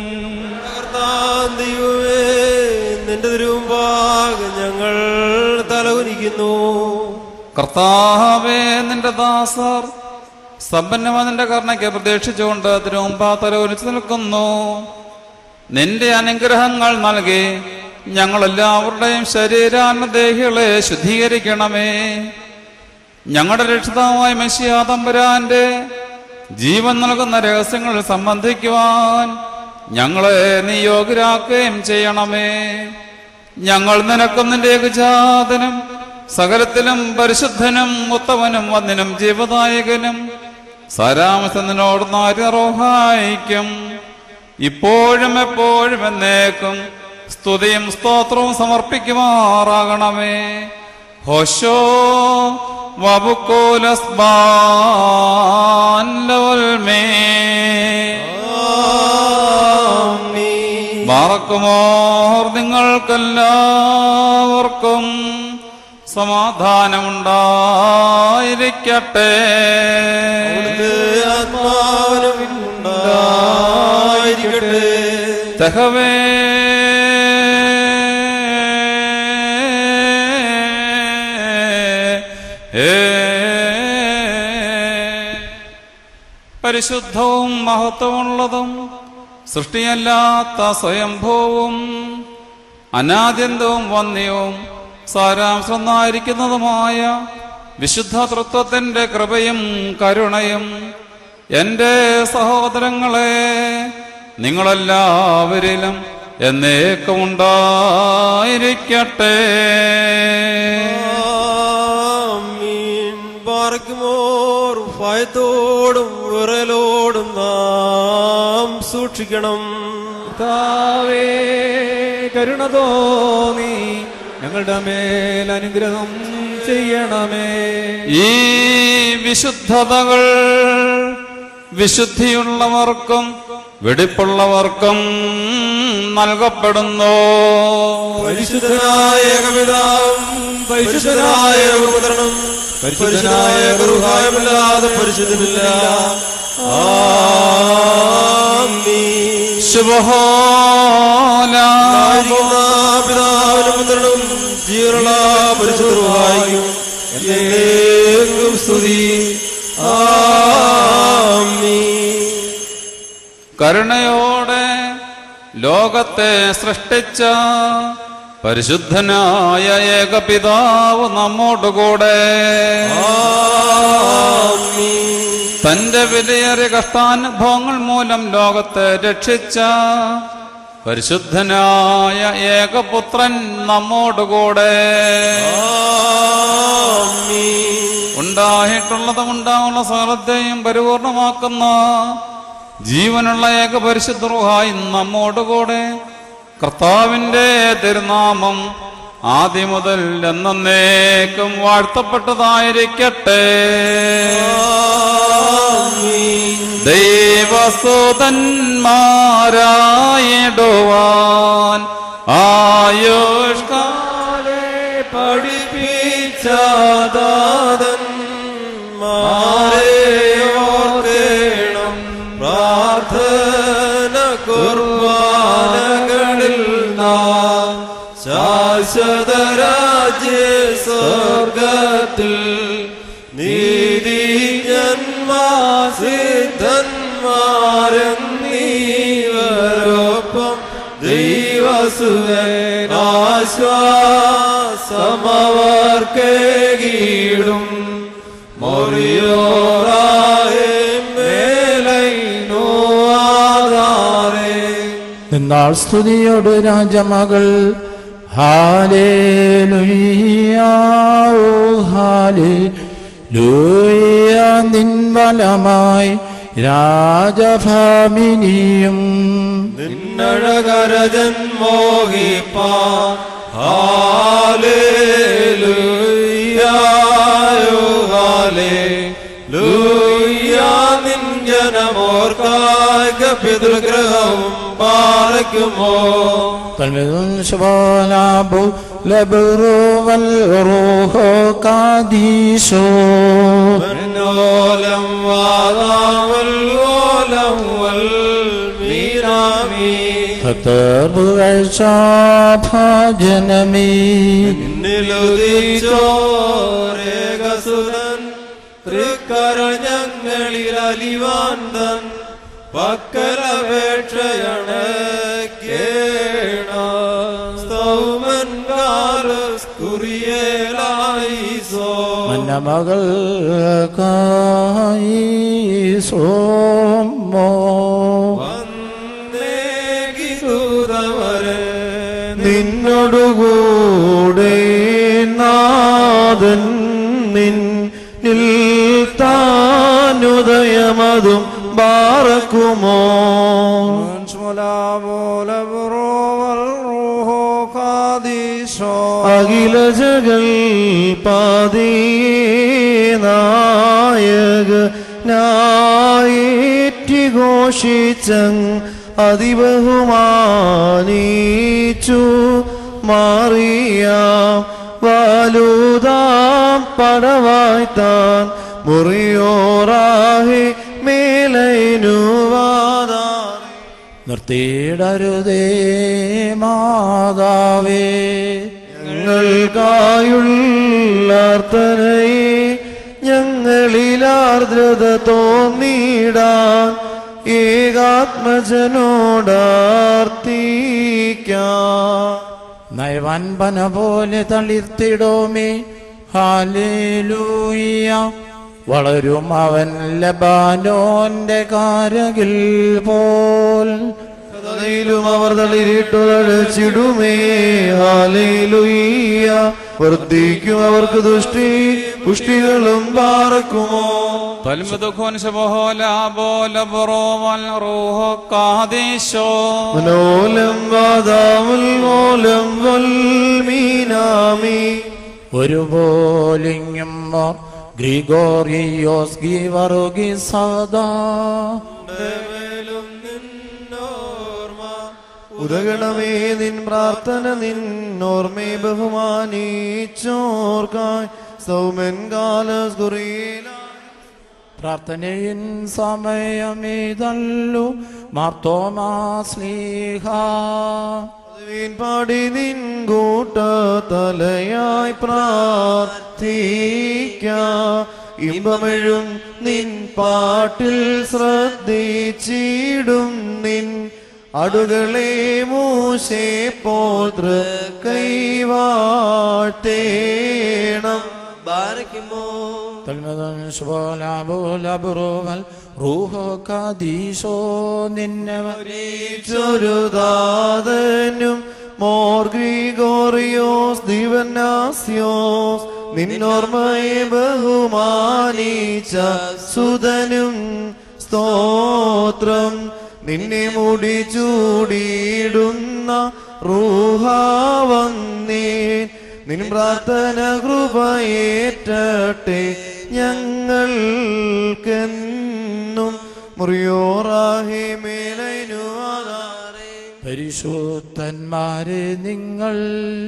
ദൈവമേ നിന്റെ തിരുമുമ്പാകെ ഞങ്ങൾ തലകുനിക്കുന്നു കർത്താവേ നിന്റെ ദാസർ സമ്പന്നമായ നിന്റെ കർണയ്ക്ക് പ്രതീക്ഷിച്ചുകൊണ്ട് തിരുമുമ്പാ തലകുനിച്ച് നിൽക്കുന്നു നിന്റെ അനുഗ്രഹങ്ങൾ നൽകി ഞങ്ങളെല്ലാവരുടെയും ശരീരാന്നദേഹികളെ ശുദ്ധീകരിക്കണമേ ഞങ്ങളുടെ രക്ഷിതാവായ മെസ്സിയാതമ്പുരാന്റെ ജീവൻ നൽകുന്ന രഹസ്യങ്ങൾ സംബന്ധിക്കുവാൻ ഞങ്ങളെ നീ യോഗ്യരാക്കുകയും ചെയ്യണമേ ഞങ്ങൾ നിനക്കും നിന്റെ ഏകജാതനും സകലത്തിലും പരിശുദ്ധനും ഉത്തമനും വന്നിനും ജീവദായകനും സാരാമസനോട് നാര്യറോഹായിക്കും ഇപ്പോഴും എപ്പോഴും എന്നേക്കും സ്തുതിയും സ്തോത്രവും സമർപ്പിക്കുമാറാകണമേ ഹോശോ വബുക്കോലസ്ബാൻമേ ബാറക്കുമോർ നിങ്ങൾക്കെല്ലാവർക്കും സമാധാനമുണ്ടായിരിക്കട്ടെ ആത്മാവിനും ഉണ്ടായിരിക്കട്ടെ തഹവേ പരിശുദ്ധവും മഹത്വമുള്ളതും സൃഷ്ടിയല്ലാത്ത സ്വയംഭൂവും അനാദ്യന്തവും വന്യവും സാരാംശമായിരിക്കുന്നതുമായ വിശുദ്ധ തൃത്വത്തിന്റെ കൃപയും കരുണയും എന്റെ സഹോദരങ്ങളെ നിങ്ങളെല്ലാവരിലും എന്നേക്കും ഉണ്ടായിരിക്കട്ടെ പാർക്കുമോർ ഭയത്തോടും വിറലോടും നാം സൂക്ഷിക്കണം കർത്താവേ കരുണ തോന്നി ഞങ്ങളുടെ മേൽ അനുഗ്രഹം ചെയ്യണമേ ഈ വിശുദ്ധതകൾ വിശുദ്ധിയുള്ളവർക്കും വെടിപ്പുള്ളവർക്കും നൽകപ്പെടുന്നു പരിശുദ്ധനായ ഏകപിതാവും പരിശുദ്ധനായ പുത്രനും പരിശുദ്ധനായ ഗുരുഹായമല്ലാതെ പരിശുദ്ധനില്ല പിതാവിനും പുത്രനും ജീവനുള്ള പരിശുദ്ധമായും എന്നേക്കും സ്തുതി കരുണയോടെ ലോകത്തെ സൃഷ്ടിച്ച പരിശുദ്ധനായ ഏകപിതാവ് നമ്മോടുകൂടെ തന്റെ വിലയേറിയ കഷ്ടാനുഭവങ്ങൾ മൂലം ലോകത്തെ രക്ഷിച്ച പരിശുദ്ധനായ ഏകപുത്രൻ നമ്മോടുകൂടെ ഉണ്ടായിട്ടുള്ളതും ഉണ്ടാവുള്ള സകലത്തെയും പരിപൂർണമാക്കുന്ന ജീവനുള്ള ഏക പരിശുദ്ധറുഹായി നമ്മോടുകൂടെ കർത്താവിന്റെ തിരുനാമം ആദ്യം മുതൽ എന്നേക്കും വാഴ്ത്തപ്പെട്ടതായിരിക്കട്ടെ ദൈവസുതന്മാരായിടുവാൻ ആയുഷ്കാലെ പഠിപ്പിച്ചാദാതൻ മാറേയോർക്കേണം പ്രാർത്ഥന കുർബാനകളിൽ നാം ശാശ്വതരാജ്യ സ്വർഗത്തിൽ നീതിജ്ഞന്മാസിദ്ധന്മാരെന്നീവരൊപ്പം ദൈവസുവനാശ്വാസമവർക്കേകീടും മൊറിയോറായേ മേലൈനോ ആധാരേ നിന്നാൾ സ്തുതിയോട് രാജമകൾ ഹാലേ ഹാലേ ലൂയ നിൻവലമായി രാജഭാമിനിയും നിന്നഴകരജൻ മോഹിപ്പാ ഹാലേലൂയായോ ഹാലേലൂയാ നിൻ ജനമോർക്കായ പിതൃഗ്രഹവും പാലയ്ക്കുമോ തൽമിതും ശുഭാലാബു ലബറു വൽ റൂഹോ കാദീശോ മനോലം വാദാവൽ ഓലം വൽ മീരാമി ഭജനമേ നിന്നുദിച്ചോരേകസുരൻ തൃക്കരൾ ഞങ്ങളിൽ അലിവാൻ തൻ പക്കലപേക്ഷയാണ് കേണ സ്തൗമൻ കാലസ് കുറിയേലായിസോ മന്നമകൾ കായി സോമോ ദൂതവരെ നിന്നോടുകൂടെ നാഥൻ നിന്നിൽ താനുദയമതും ബാറക്കുമോ അഖില ജഗൽ നായക നായേറ്റി ഘോഷിച്ചങ് അതിബഹുമാനീച്ചു മാറിയാം വാലുതാം പടവായി താൻ മുറിയോറാഹി മേലൈനുവാദാ നിർത്തിയിടരുതേ മാതാവേ ഞങ്ങൾക്കായുള്ളാർത്തനയെ ഞങ്ങളിൽ ആർദ്രത തോന്നിടാൻ ഏകാത്മജനോടാർത്തിക്കാം നയവൻപന പോലെ തളിർത്തിടോമേ ഹാലേലൂയ വളരും അവൻ ലബാനോന്റെ കാരകിൽ പോൽ കഥയിലും അവർ തളിരിട്ടുതഴച്ചിടുമേ ഹാലേലുയ്യ വർദ്ധിക്കും അവർക്ക് ദുഷ്ടി പുഷ്ടികളും പാറക്കുമോ തൽമുദുഖോൻ ശബഹോല ബോല ബറോവൽ റൂഹോ കാദേശോ മനോലം വാദാമുൽ മോലം വൽമീനാമി ഒരു പോലിങ്ങും ഗ്രിഗോറിയോസ് ഗീവറുകി സദാ ഉദകണമേ നിൻ പ്രാർത്ഥന നിന്നോർമ്മേ ബഹുമാനിച്ചോർക്കായി സൗമൻ കാലസ്കുറിയില പ്രാർത്ഥനയിൻ സമയമേതല്ലു മാർത്തോമാസ്ലീഹ വീൻ പാടി നിൻ കൂട്ട തലയായി പ്രാർത്ഥിക്ക ഇമ്പമെഴും നിൻ പാട്ടിൽ ശ്രദ്ധിച്ചിടും നിൻ അടുകളെ മൂശേ പോതൃ കൈവാഴ്ത്തേണം തൽമതൻ ശുഭോലാബോലബുറുവൽ റൂഹോ കാദീശോ നിന്നെ ചൊരുദാതനും മോർ ഗ്രിഗോറിയോസ് ദിവനാസ്യോസ് നിന്നോർമ്മയെ ബഹുമാനിച്ച സുതനും സ്തോത്രം നിന്നെ മുടി ചൂടിയിടുന്ന റൂഹാവന്നേ നിൻ പ്രാർത്ഥന കൃപയേറ്റട്ടെ ഞങ്ങൾക്കെന്നും മുറിയോറാഹി മേലൈനു പരിശുദ്ധന്മാരെ നിങ്ങൾ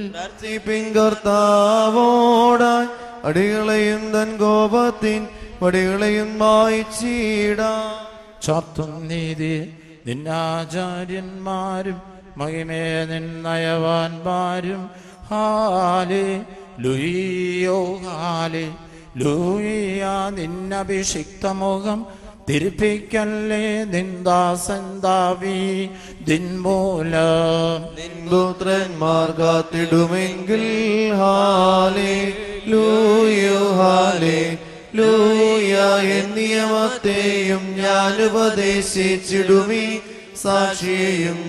പിങ്കർത്താവോടായി അടികളെയും തൻ കോപത്തിൻ വടികളെയും മായിച്ചീടാം ചാത്തും നീതി നിന്നാചാര്യന്മാരും മഹിമേ നിന്നയവാന്മാരും ഹാലേ ലുയ്യോ ഹാലേ ലൂയ നിന്നഭിഷിക്തമുഖം തിരിപ്പിക്കല്ലേ നിന്ദാസൻ ദാവി ദിൻമൂലം പുത്രന്മാർ കാത്തിടുമെങ്കിൽ ഹാലേ ലൂയോ ഹാലേ ലൂയ നിയമത്തെയും ഞാൻ ഉപദേശിച്ചിടുമി സാക്ഷിയെയും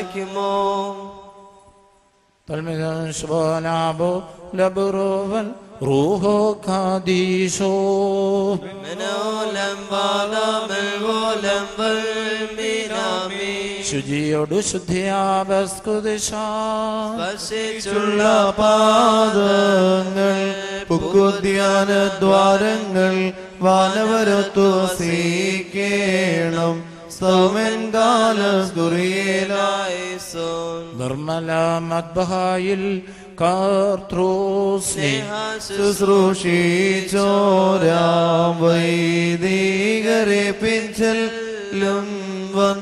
ബാരയ്ക്കുമോ തൽമിതൻ ശുഭോലാബോ ലബുറുവൽ റൂഹോ ഖാദീശോ മനോലം വാദാമൽ വോലം വൽമീനാമി ശുചിയോടു ശുദ്ധിയാബസ്കുദിശ സ്പർശിച്ചുള്ള പാദങ്ങൾ പുക്കുദ്യാന ദ്വാരങ്ങൾ വാനവരത്തു സീക്കേണം സൗമൻ കാലസ്കുറിയേലായി സോൻ നിർമ്മല മദ്ബഹായിൽ കർത്തൃസ്നേഹ ശുശ്രൂഷിച്ചോരാം വൈദികരെ പിഞ്ചലും വൻ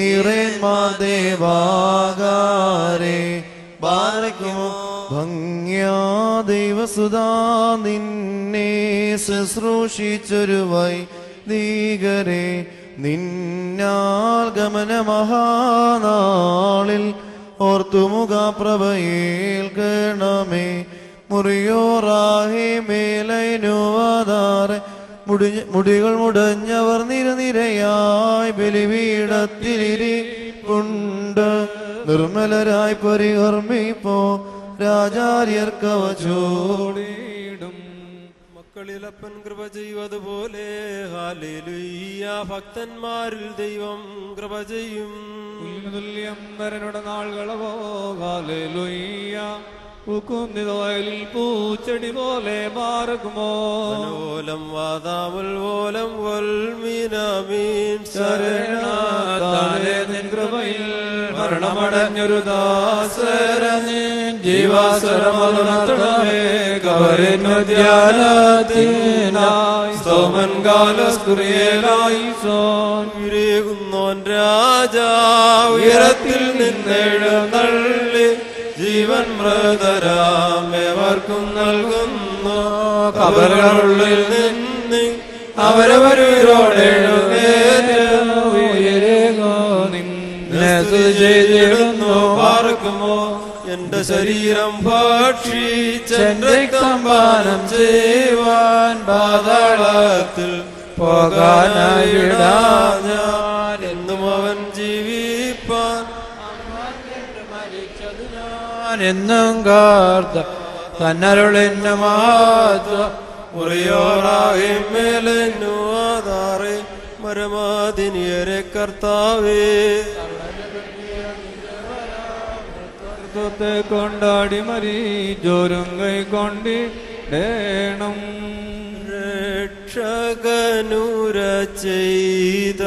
നിറേമാദേവാകാരെ ബാലയ്ക്കുമോ ഭംഗ്യാ ദൈവസുതാ നിന്നെ ശുശ്രൂഷിച്ചൊരു വൈദികരെ നിന്നാൽ ഗമന മഹാനാളിൽ ഓർത്തുമുഖ പ്രഭയേൽക്കണമേ മുറിയോറാഹേ മേലൈനുവാതാറെ മുടിഞ്ഞ മുടികൾ മുടഞ്ഞവർ നിരനിരയായി ബലിപീഠത്തിലിരിപ്പുണ്ട് നിർമ്മലരായി പരികർമ്മിപ്പോ രാജാര്യർക്കവചോടി മക്കളിലപ്പൻ കൃപ ചെയ്യുവതുപോലെ ഹാലേലുയ്യ ഭക്തന്മാരിൽ ദൈവം കൃപ ചെയ്യും തുല്യം വരനുടെ നാളുകളവോ ഹാലേലുയ്യ ഉക്കുന്നിതോയിൽ പൂച്ചെടി പോലെ മാറുമോ മനോലം വാദാമുൽ ഓലം വൽമീനാമീൻ ശരണത്താലെ നിൻ കൃപയിൽ മരണമടഞ്ഞൊരു ദാസരനിൻ ജീവാസരമേ കവരധ്യാനത്തിനായി സോമൻ കാലസ്കുറിയേലായി സോൻ ഉരേകുന്നോൻ രാജാ ഉയരത്തിൽ നിന്നെഴുന്നള്ളി ജീവൻ മൃതരാമേവർക്കും നൽകുന്നു കബറുകളിൽ നിന്ന് അവരവരുരോടെഴുന്നേറ്റിടുന്നു പാർക്കുമോ എന്റെ ശരീരം ഭക്ഷിച്ചെന്റെ പാനം ചെയ്യുവാൻ പാതാളത്തിൽ പോകാനായിടാ ഞാൻ എന്നും അവൻ ജീവിപ്പാൻ എന്നും കാർത്ത തന്നരുളിന്റെ മാത്ര മുറിയോറാകെ മേലെന്നു ആധാറെ മരമാതിനിയരെ കർത്താവേ കർത്തത്തെ കൊണ്ടാടി മരി ജോരും കൈ കൊണ്ടിടേണം രക്ഷകനുര ചെയ്ത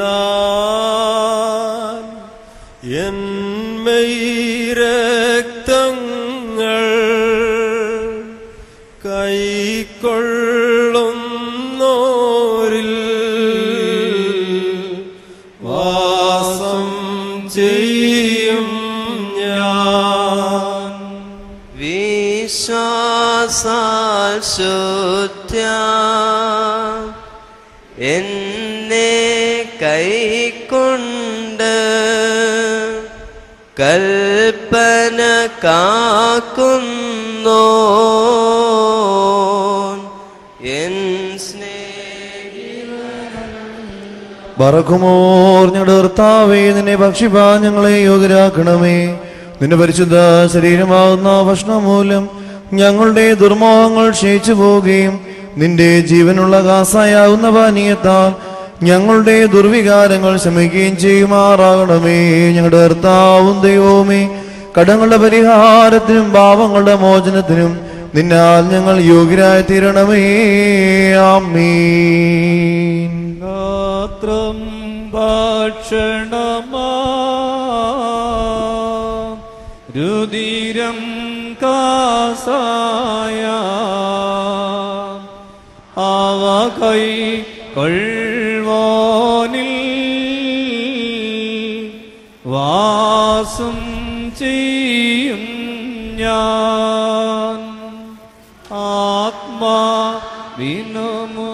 എന്മൈരക്തങ്ങൾ കൈക്കൊള്ളുന്നോരിൽ വാസം ചെയ്യും ഞാൻ വിശ്വാസാൽ ശുദ്ധ എന്നെ കൈക്കൊണ്ട് കൽപ്പന കാക്കുന്നോ എൻ ബറക്കുമോർ ഞങ്ങളുടെ കർത്താവേ നിന്നെ ഭക്ഷിപ്പാൻ ഞങ്ങളെ യോഗ്യരാക്കണമേ നിന്റെ പരിശുദ്ധ ശരീരമാകുന്ന ഭക്ഷണം മൂലം ഞങ്ങളുടെ ദുർമോഹങ്ങൾ ക്ഷയിച്ചു പോവുകയും നിന്റെ ജീവനുള്ള കാസായാവുന്ന പാനീയത്താൽ ഞങ്ങളുടെ ദുർവികാരങ്ങൾ ശമിക്കുകയും ചെയ്യുമാറാകണമേ ഞങ്ങളുടെ കർത്താവും ദൈവവുമേ കടങ്ങളുടെ പരിഹാരത്തിനും പാപങ്ങളുടെ മോചനത്തിനും നിന്നാൽ ഞങ്ങൾ യോഗ്യരായി തീരണമേ ആമീൻ ഗാത്രം ഭക്ഷണമാ രുതിരം കാസായ അവ കൈ കൊൾവോനിൽ വാസം ചെയ്യും ഞാൻ ആത്മാ വിനമു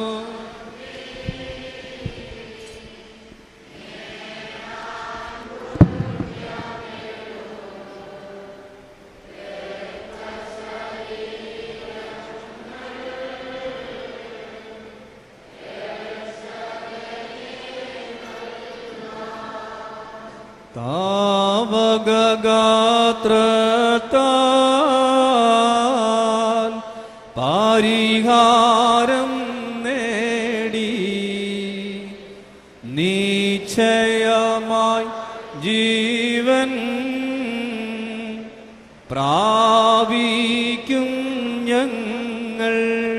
താവകഗാത്രത്താൽ പാ പരിഹാരം നേടി നിശ്ചയമായി ജീവൻ പ്രാപിക്കും ഞങ്ങൾ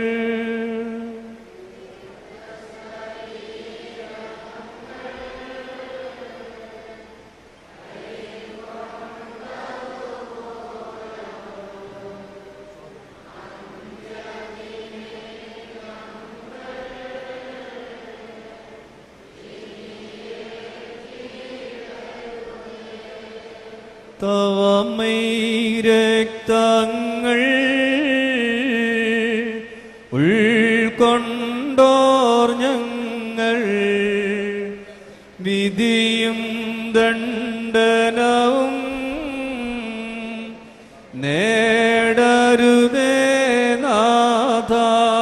തവമൈ രക്തങ്ങൾ ഉൾക്കൊണ്ടോർ ഞങ്ങൾ വിധിയും ദണ്ഡനവും നേടരുതേ നാഥ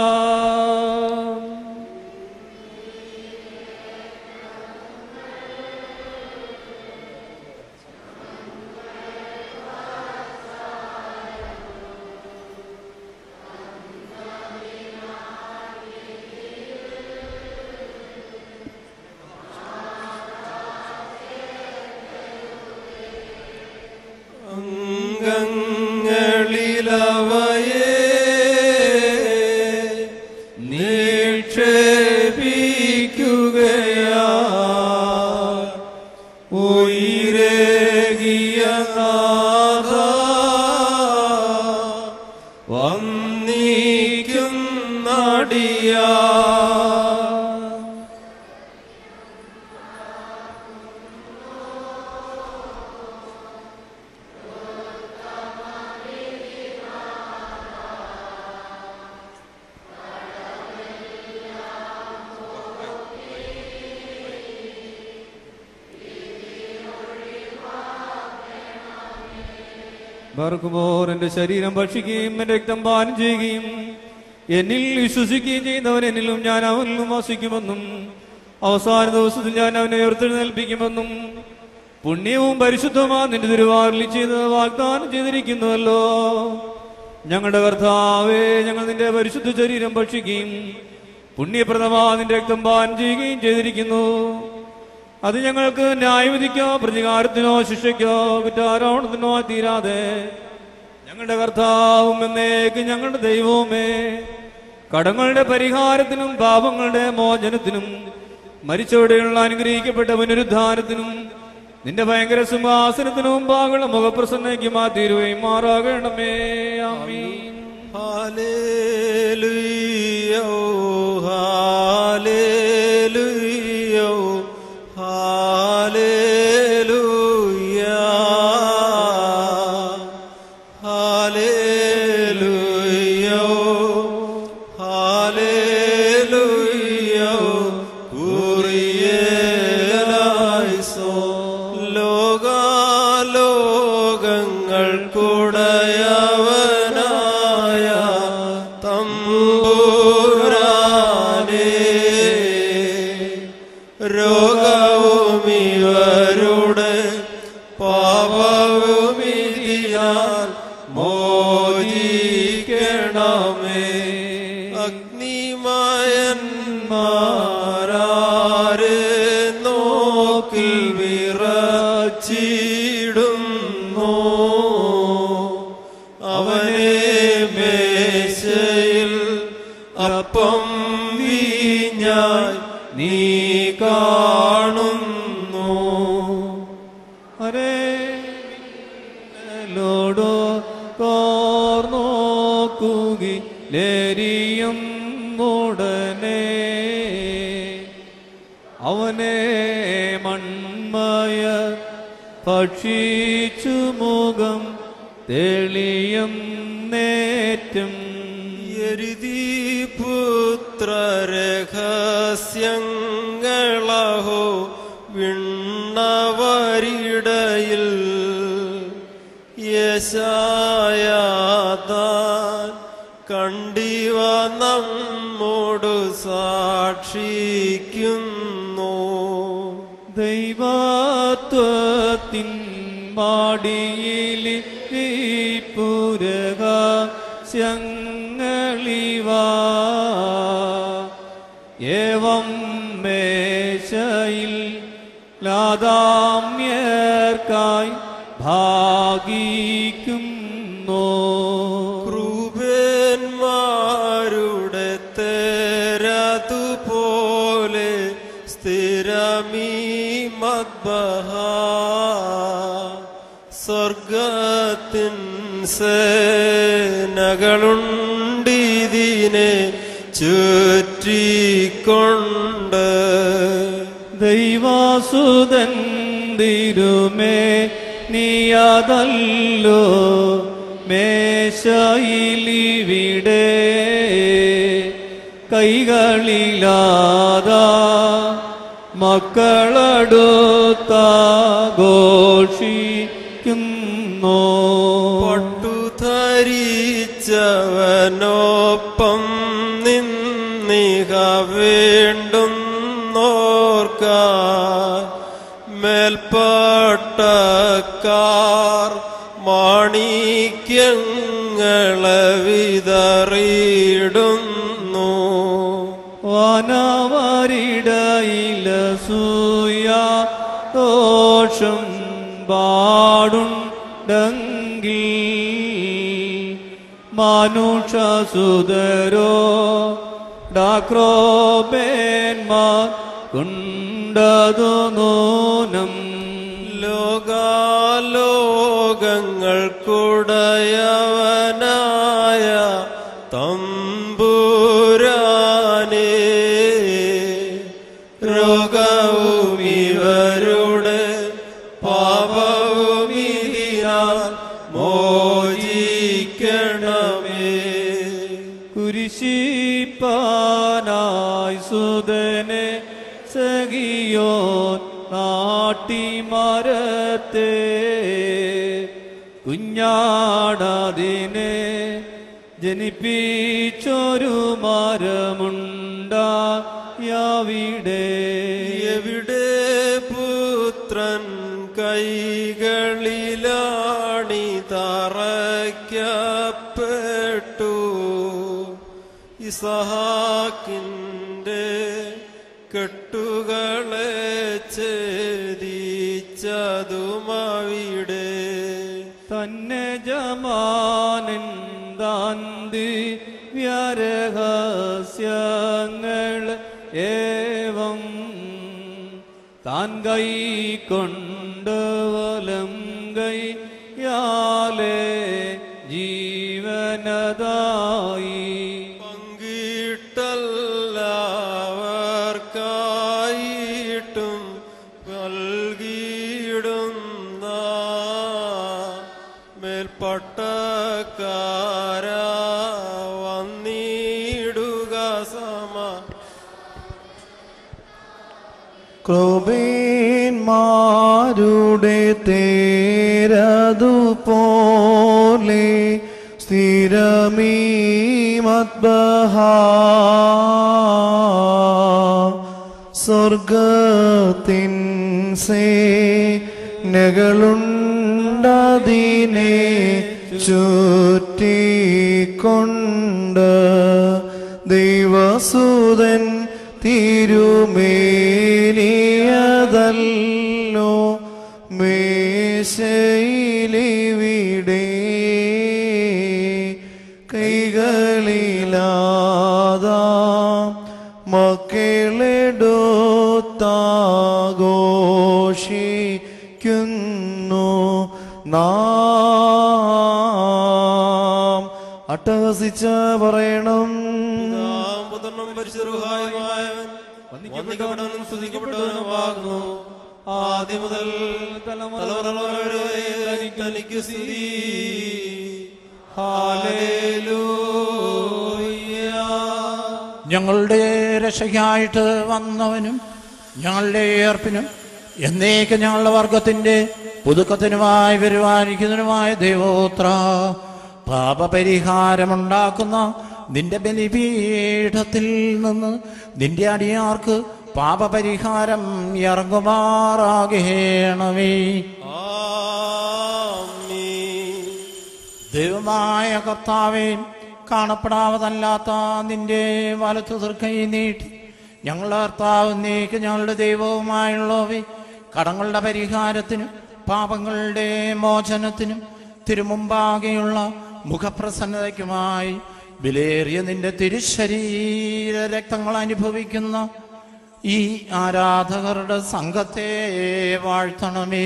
അംഗങ്ങളിലവയെ നിക്ഷേപിക്കുകയാ ഉയരേകിയ നാഥ വന്നിക്കും നടിയാ ബർക്കുമോർ എന്റെ ശരീരം ഭക്ഷിക്കുകയും എന്റെ രക്തം പാനം ചെയ്യുകയും എന്നിൽ വിശ്വസിക്കുകയും ചെയ്യുന്നവൻ എന്നിലും ഞാൻ അവനിലും വസിക്കുമെന്നും അവസാന ദിവസത്തിൽ ഞാൻ അവനെ ഉയർത്തെഴുന്നേൽപ്പിക്കുമെന്നും പുണ്യവും പരിശുദ്ധമാ നിന്റെ തിരുവാറിൽ ചെയ്ത് വാഗ്ദാനം ചെയ്തിരിക്കുന്നുവല്ലോ ഞങ്ങളുടെ കർത്താവേ ഞങ്ങൾ നിന്റെ പരിശുദ്ധ ശരീരം ഭക്ഷിക്കുകയും പുണ്യപ്രദമാ നിന്റെ രക്തം പാനം ചെയ്യുകയും ചെയ്തിരിക്കുന്നു അത് ഞങ്ങൾക്ക് ന്യായവിധിക്കോ പ്രതികാരത്തിനോ ശിക്ഷയ്ക്കോ കുറ്റാരോപണത്തിനോ തീരാതെ ഞങ്ങളുടെ കർത്താവും എന്നേക്ക് ഞങ്ങളുടെ ദൈവവുമേ കടങ്ങളുടെ പരിഹാരത്തിനും പാപങ്ങളുടെ മോചനത്തിനും മരിച്ചവിടെയുള്ള അനുഗ്രഹിക്കപ്പെട്ട പുനരുദ്ധാനത്തിനും നിന്റെ ഭയങ്കര സിംഹാസനത്തിനും മുമ്പാകുള്ള മുഖപ്രസന്നയ്ക്ക് മാറ്റിരുവയും മാറാകണമേ ആമീൻ ഹാലേലുയ്യോ ഹാലേലുയ്യോ ഹാലേലുയ്യ ഹാലേലുയ്യോ ഹാലേലുയ്യോ കുറിയേലായിസോ ലോകാലോകങ്ങൾക്കുടയവനായ തമ്പുരാനേ രോഗവും ഇവരുടെ പാപവുമിതിയാൽ മോചിക്കണമേ അഗ്നിമയന്മാരാരെ നോക്കിൽ വിറച്ചിടുന്നു അവനെ മേശയിൽ അപ്പം വീഞ്ഞായി നീ കാണുന്നു അരേ ലോടോ കോർന്നോക്കുകി ലേരിയും ഉടനെ അവനെ മൺമയ ഭക്ഷിച്ചു മുഖം തെളിയും നേറ്റും പുത്രരഹസ്യങ്ങളഹോ വിണ്ണവരിടയിൽ യശായാതാൻ കണ്ടിവ നമ്മോടു സാക്ഷിക്കുന്നു ദൈവത്വത്തിൻ മാടിയിൽ പുരക ശങ്ങളിവ അഭികാമ്യർക്കായി ഭാഗിക്കുന്നു ക്രൂപന്മാരുടെ തേരതുപോലെ സ്ഥിരമീ മദ്ബഹ സ്വർഗത്തിൻ സേനകളുണ്ടിതിനെ ചുറ്റിക്കൊണ്ട് ദൈവാസുതൻ തിരുമേ നീയതല്ലോ മേശയിലിവിടെ കൈകളിലാതാ മക്കളടുത്താഘോഷിക്കുന്നു പട്ടുധരിച്ചവനൊപ്പം നിന്നിഹ വേണ്ടുന്നോർക്ക മേൽപ്പട്ടക്കാർ മാണിക്യങ്ങളെ വിതറിയിടുന്നു വാനവരിടയില സൂയ ദോഷം പാടുണ്ടെങ്കിൽ മാനുഷസുതരോ ഡാക്രോപേന്മാർ കൊണ്ടതു നൂനം ലോകാലോകങ്ങൾക്കുടയവനായ തമ്പുരാനേ രോഗവും ഇവരുടെ പാപവും ഇതിനാൽ മോചിക്കണമേ കുരിശിപ്പാനായി സുതനെ സഖിയോൻ നാട്ടിമരത്തെ കുഞ്ഞാടാതിനെ ജനിപ്പിച്ചൊരു മരമുണ്ടായവിടെ എവിടെ പുത്രൻ കൈകളിലാണി തറയ്ക്കപ്പെട്ടു ഇസഹാക്കിൻ്റെ കെട്ടുകളെ ഛേദിച്ചതുമവിടെ തന്നെ ജമാനൻ താന്തി വ്യരഹസ്യങ്ങൾ ഏവം താൻ കൈ കൊണ്ട് വലം കൈ യാലേ ജീവനതായി പങ്കിട്ടല്ലാവർക്കായിട്ടും നൽകിയിടുന്ന മേൽപ്പട്ടക്കാര വന്നിടുക സമ ക്രോബേന്മാരുടെ തേരതുപോലെ സ്ഥിരമീ മദ്ബഹ സ്വർഗത്തിൻ സേനകളുണ്ടതിനെ ചുറ്റിക്കൊണ്ട് ദൈവസൂതൻ തിരുമേനിയതല്ലോ മേശയിലിവിടെ കൈകളിലാതാ മക്കളെടുത്താഘോഷിക്കുന്നു നാം അട്ടഹസിച്ച പറയണം പുത്രനും പരിശുദ്ധരുഹായുമായവൻ വന്ദിക്കപ്പെട്ടവനും സ്തുതിക്കപ്പെട്ടവനുമാകുന്നു ആദ്യം മുതൽ തലമുറ വരെ തനിക്ക് സ്തുതി ഞങ്ങളുടെ രക്ഷയ്ക്കായിട്ട് വന്നവനും ഞങ്ങളുടെ ഏർപ്പിനും എന്നേക്ക് ഞങ്ങളുടെ വർഗത്തിന്റെ പുതുക്കത്തിനുമായി വരുവാനിക്കുന്നതിനുമായ ദൈവോത്ര പാപപരിഹാരമുണ്ടാക്കുന്ന നിന്റെ ബലിപീഠത്തിൽ നിന്ന് നിന്റെ അടിയാർക്ക് പാപപരിഹാരം ഇറങ്ങുമാറാകേണമേ ദൈവമായ കർത്താവേ കാണപ്പെടാവതല്ലാത്ത നിന്റെ വലത്തു തീർക്കൈ നീട്ടി ഞങ്ങളുടെ കർത്താവ് നീക്ക് ഞങ്ങളുടെ ദൈവവുമായുള്ളവേ കടങ്ങളുടെ പരിഹാരത്തിനും പാപങ്ങളുടെ മോചനത്തിനും തിരുമുമ്പാകെയുള്ള മുഖപ്രസന്നതയ്ക്കുമായി വിലയേറിയ നിന്റെ തിരുശരീര രക്തങ്ങൾ അനുഭവിക്കുന്ന ഈ ആരാധകരുടെ സംഘത്തെ വാഴ്ത്തണമേ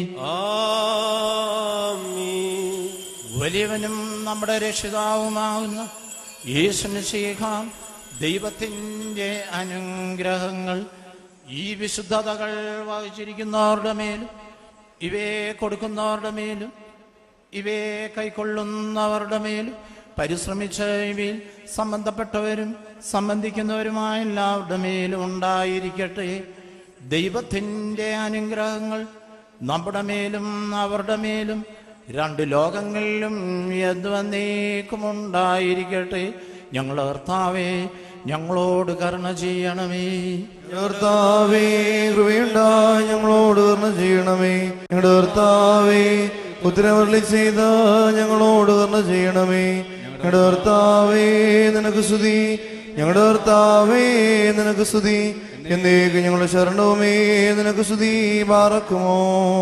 വലിയവനും നമ്മുടെ രക്ഷിതാവുമാകുന്ന യേശുനിശേഖാം ദൈവത്തിൻ്റെ അനുഗ്രഹങ്ങൾ ഈ വിശുദ്ധതകൾ വഹിച്ചിരിക്കുന്നവരുടെ മേലും ഇവയെ കൊടുക്കുന്നവരുടെ മേലും ഇവയെ കൈക്കൊള്ളുന്നവരുടെ മേലും പരിശ്രമിച്ച് ഇവയിൽ സംബന്ധപ്പെട്ടവരും സംബന്ധിക്കുന്നവരുമായ എല്ലാവരുടെ മേലും ഉണ്ടായിരിക്കട്ടെ ദൈവത്തിൻ്റെ അനുഗ്രഹങ്ങൾ നമ്മുടെ മേലും അവരുടെ മേലും രണ്ട് ലോകങ്ങളിലും യദ്വന്നേക്കും ഉണ്ടായിരിക്കട്ടെ ഞങ്ങൾ കർത്താവേ ഞങ്ങളോട് കരുണ ചെയ്യണമേ കർത്താവേ കൃപയുണ്ടായി ഞങ്ങളോട് കർണ ചെയ്യണമേ ഞങ്ങളുടെ കർത്താവേ ഉത്തരവരളി ചെയ്ത ഞങ്ങളോട് കർണ ചെയ്യണമേ ഞങ്ങളുടെ കർത്താവേ നിനക്ക് സ്തുതി ഞങ്ങളുടെ കർത്താവേ നിനക്ക് സ്തുതി എന്നേക്ക് ഞങ്ങളുടെ ശരണവുമേ നിനക്ക് സ്തുതി പാറക്കുമോ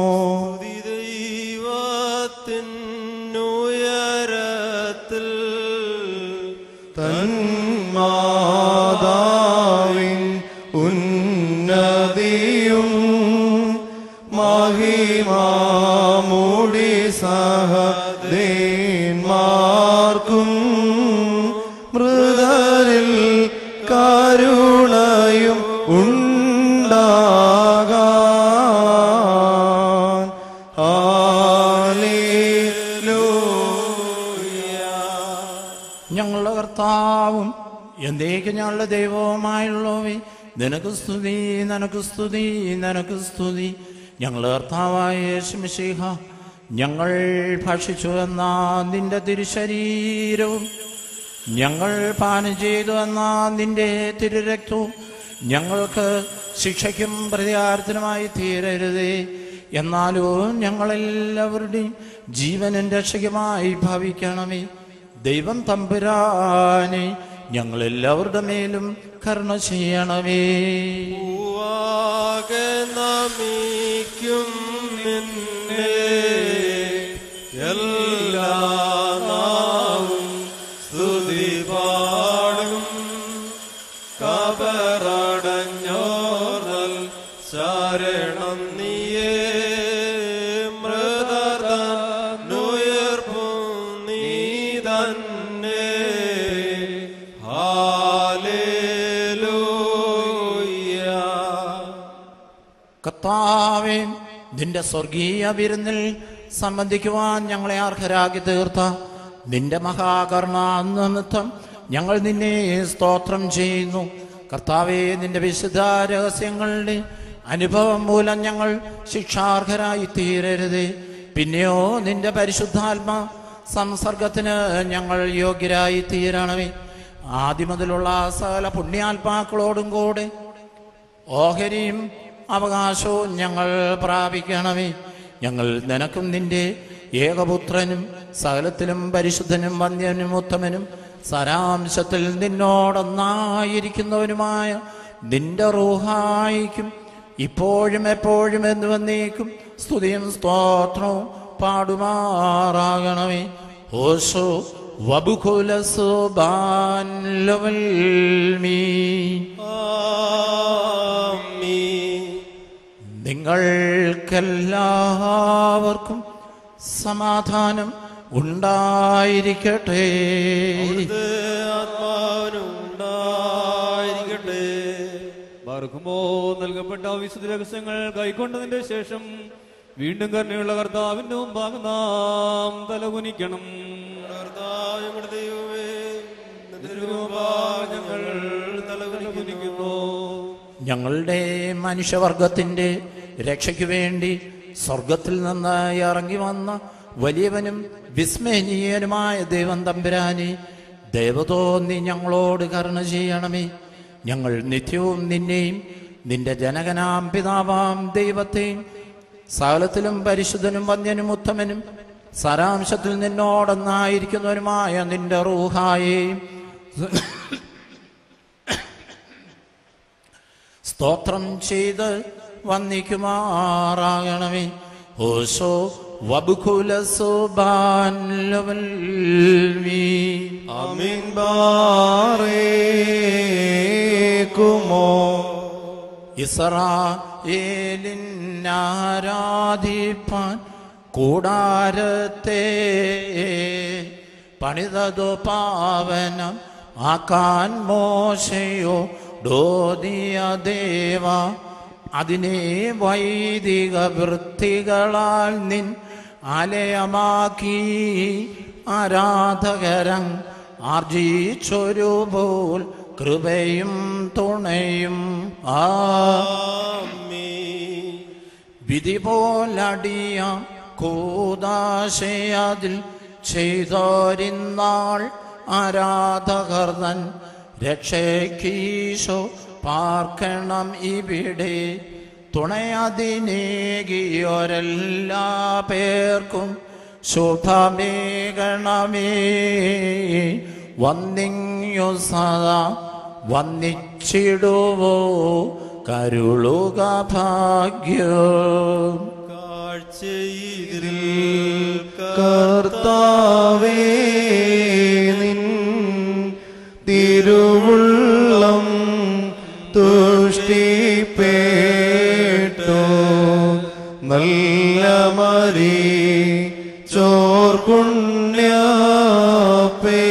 ദൈവത്തിനുയരത്തിൽ തന്മാതാവിൻ ഉന്നതിയും മഹിമാമൂടി സഹദേന്മാർക്കും മൃതരിൽ കരുണയും ഉണ്ടാകാൻ ഞങ്ങളുടെ കർത്താവും എന്തേക്ക് ഞങ്ങളുടെ ദൈവവുമായുള്ളവേ നിനക്ക് സ്തുതി നിനക്ക് സ്തുതി നിനക്ക് സ്തുതി ഞങ്ങളുടെ കർത്താവായ യേശുമിശിഹ ഞങ്ങൾ ഭക്ഷിച്ചു എന്ന നിന്റെ തിരുശരീരവും ഞങ്ങൾ പാനം ചെയ്തു എന്ന നിന്റെ തിരുരക്തവും ഞങ്ങൾക്ക് ശിക്ഷയ്ക്കും പ്രതികാരത്തിനുമായി തീരരുതേ എന്നാലോ ഞങ്ങളെല്ലാവരുടെയും ജീവനും രക്ഷകമായി ഭവിക്കണമേ ദൈവം തമ്പുരാനെ ഞങ്ങളെല്ലാവരുടെ മേലും കരുണ ചെയ്യണമേ പൂവാകെ നമിക്കും നിന്നെ എല്ലാ നാവും സ്തുതി പാടും കബറടഞ്ഞോർന്നൽ ശരണം നീയേ മൃതനുയർപ്പും നീ തന്നെ ഹാലേലൂയ കർത്താവേ നിന്റെ സ്വർഗീയ വിരുന്നിൽ സംബന്ധിക്കുവാൻ ഞങ്ങളെ അർഹരാക്കി തീർത്ത നിന്റെ മഹാകരുണ നിമിത്തം ഞങ്ങൾ നിന്നെ സ്തോത്രം ചെയ്യുന്നു കർത്താവേ നിന്റെ വിശുദ്ധ രഹസ്യങ്ങളുടെ അനുഭവം മൂലം ഞങ്ങൾ ശിക്ഷാർഹരായി തീരരുതേ പിന്നെയോ നിന്റെ പരിശുദ്ധാത്മ സംസർഗത്തിന് ഞങ്ങൾ യോഗ്യരായി തീരണമേ ആദ്യം മുതലുള്ള സകല പുണ്യാത്മാക്കളോടും കൂടെ ഓഹരിയും അവകാശവും ഞങ്ങൾ പ്രാപിക്കണമേ ഞങ്ങൾ നിനക്കും നിന്റെ ഏകപുത്രനും സകലത്തിലും പരിശുദ്ധനും വന്യനും ഉത്തമനും സാരാംശത്തിൽ നിന്നോടൊന്നായിരിക്കുന്നവനുമായ നിന്റെ റൂഹായിക്കും ഇപ്പോഴും എപ്പോഴും എന്ന് വന്നേക്കും സ്തുതിയും സ്തോത്രവും പാടുമാറാകണമേ ഓശോ വബുകുലസുബാൻ നിങ്ങൾക്കെല്ലാവർക്കും സമാധാനം ഉണ്ടായിരിക്കട്ടെ ആത്മാവിനുണ്ടായിരിക്കട്ടെ ബാർക്കുമോ നൽകപ്പെട്ട വിശുദ്ധ രഹസ്യങ്ങൾ കൈക്കൊണ്ടതിന്റെ ശേഷം വീണ്ടും കരുണയുള്ള കർത്താവിന്റെ മുമ്പാകെ നാം തലകുനിക്കണം ഞങ്ങളുടെ ദൈവമേ നിന്റെ തിരുമുമ്പാകെ ഞങ്ങൾ തലകുനിക്കുന്നു ഞങ്ങളുടെ മനുഷ്യവർഗത്തിന്റെ രക്ഷയ്ക്ക് വേണ്ടി സ്വർഗത്തിൽ നിന്ന് ഇറങ്ങി വന്ന വലിയവനും വിസ്മയനീയനുമായ ദൈവം തമ്പുരാനെ ദൈവതോന്നി ഞങ്ങളോട് കരുണ ചെയ്യണമേ ഞങ്ങൾ നിത്യവും നിന്നെയും നിന്റെ ജനകനാം പിതാവാം ദൈവത്തെയും സകലത്തിലും പരിശുദ്ധനും വന്യനും ഉത്തമനും സാരാംശത്തിൽ നിന്നോടൊന്നായിരിക്കുന്നവനുമായ നിന്റെ റൂഹായെയും സ്തോത്രം ചെയ്ത് വന്ദിക്കുമാറാകണമേ ഓശോ വബുകുലസുബാൻ ലവൽവി ആമീൻ ബാറേക്കുമോ ഇസ്രായേലിനാരാധിപ്പാൻ കൂടാരത്തെ പണിതതു പാവനം ആക്കാൻ മോശയോ ഡോദിയ ദേവ അതിനെ വൈദിക വൃത്തികളാൽ നിൻ ആലയമാക്കി ആരാധകരം ആർജിച്ചൊരു പോൽ കൃപയും തുണയും ആ വിധി പോലടിയ കൂതാശയതിൽ ചെയ്തോരിന്നാൾ ആരാധകർതൻ രക്ഷയ്ക്കീശോ പാർക്കണം ഇവിടെ തുണയതിനേകിയൊരെല്ലാ പേർക്കും ശുഭമേകണമേ വന്നിങ്ങു സദാ വന്നിച്ചിടുവോ കരുളുക ഭാഗ്യം കാഴ്ചയിൽ കർത്താവേ നിൻ തിരുവുള്ളം തുഷ്ടിപ്പേട്ടോ നല്ല മരി ചോർകുണ്യപ്പേ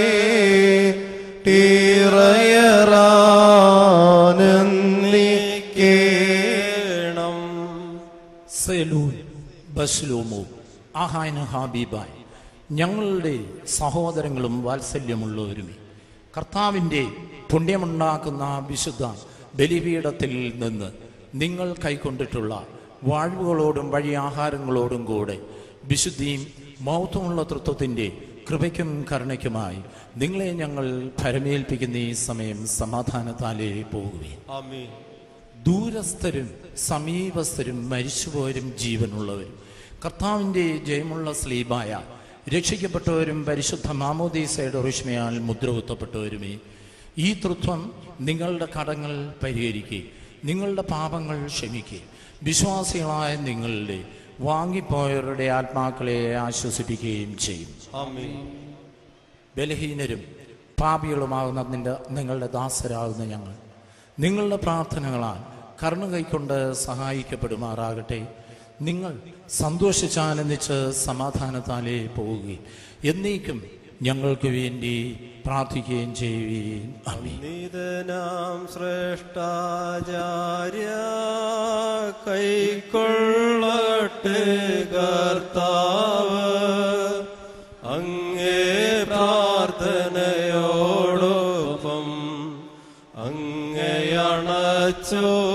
ടീറയറാനന്ദിക്കേണം സെലൂൻ ബസ്ലൂമു ആഹായന ഹാബീബായ് ഞങ്ങളുടെ സഹോദരങ്ങളും വാത്സല്യമുള്ളവരുമേ കർത്താവിൻ്റെ പുണ്യമുണ്ടാക്കുന്ന വിശുദ്ധ ബലിപീഠത്തിൽ നിന്ന് നിങ്ങൾ കൈക്കൊണ്ടിട്ടുള്ള വാഴ്വുകളോടും വഴി ആഹാരങ്ങളോടും കൂടെ വിശുദ്ധിയും മൗത്വമുള്ള തൃത്വത്തിൻ്റെ കൃപയ്ക്കും കരുണയ്ക്കുമായി നിങ്ങളെ ഞങ്ങൾ ഭരമേൽപ്പിക്കുന്ന ഈ സമയം സമാധാനത്താലേ പോകുകയും ആമീൻ ദൂരസ്ഥരും സമീപസ്ഥരും മരിച്ചുപോയരും ജീവനുള്ളവരും കർത്താവിൻ്റെ ജയമുള്ള സ്ലീബായ രക്ഷിക്കപ്പെട്ടവരും പരിശുദ്ധ മാമോദീസയുടെ ഒറിഷ്മയാൽ മുദ്രകുത്തപ്പെട്ടവരുമേ ഈ തൃത്വം നിങ്ങളുടെ കടങ്ങൾ പരിഹരിക്കുകയും നിങ്ങളുടെ പാപങ്ങൾ ക്ഷമിക്കുകയും വിശ്വാസികളായ നിങ്ങളുടെ വാങ്ങിപ്പോയവരുടെ ആത്മാക്കളെ ആശ്വസിപ്പിക്കുകയും ചെയ്യും ആമീൻ ബലഹീനരും പാപികളുമാകുന്ന നിന്റെ നിങ്ങളുടെ ദാസരാകുന്ന ഞങ്ങൾ നിങ്ങളുടെ പ്രാർത്ഥനകളാൽ കരുണ കൈക്കൊണ്ട് സഹായിക്കപ്പെടുമാറാകട്ടെ നിങ്ങൾ സന്തോഷിച്ചാനന്ദിച്ച് സമാധാനത്താലേ പോവുകയും എന്നേക്കും ഞങ്ങൾക്ക് വേണ്ടി പ്രാർത്ഥിക്കുകയും ചെയ്യുകയും അമീൻ നിതനാം ശ്രേഷ്ഠാചാര്യ കൈക്കൊള്ളട്ടെ കർത്താവ് അങ്ങേ പ്രാർത്ഥനയോടൊപ്പം അങ്ങയണച്ചോ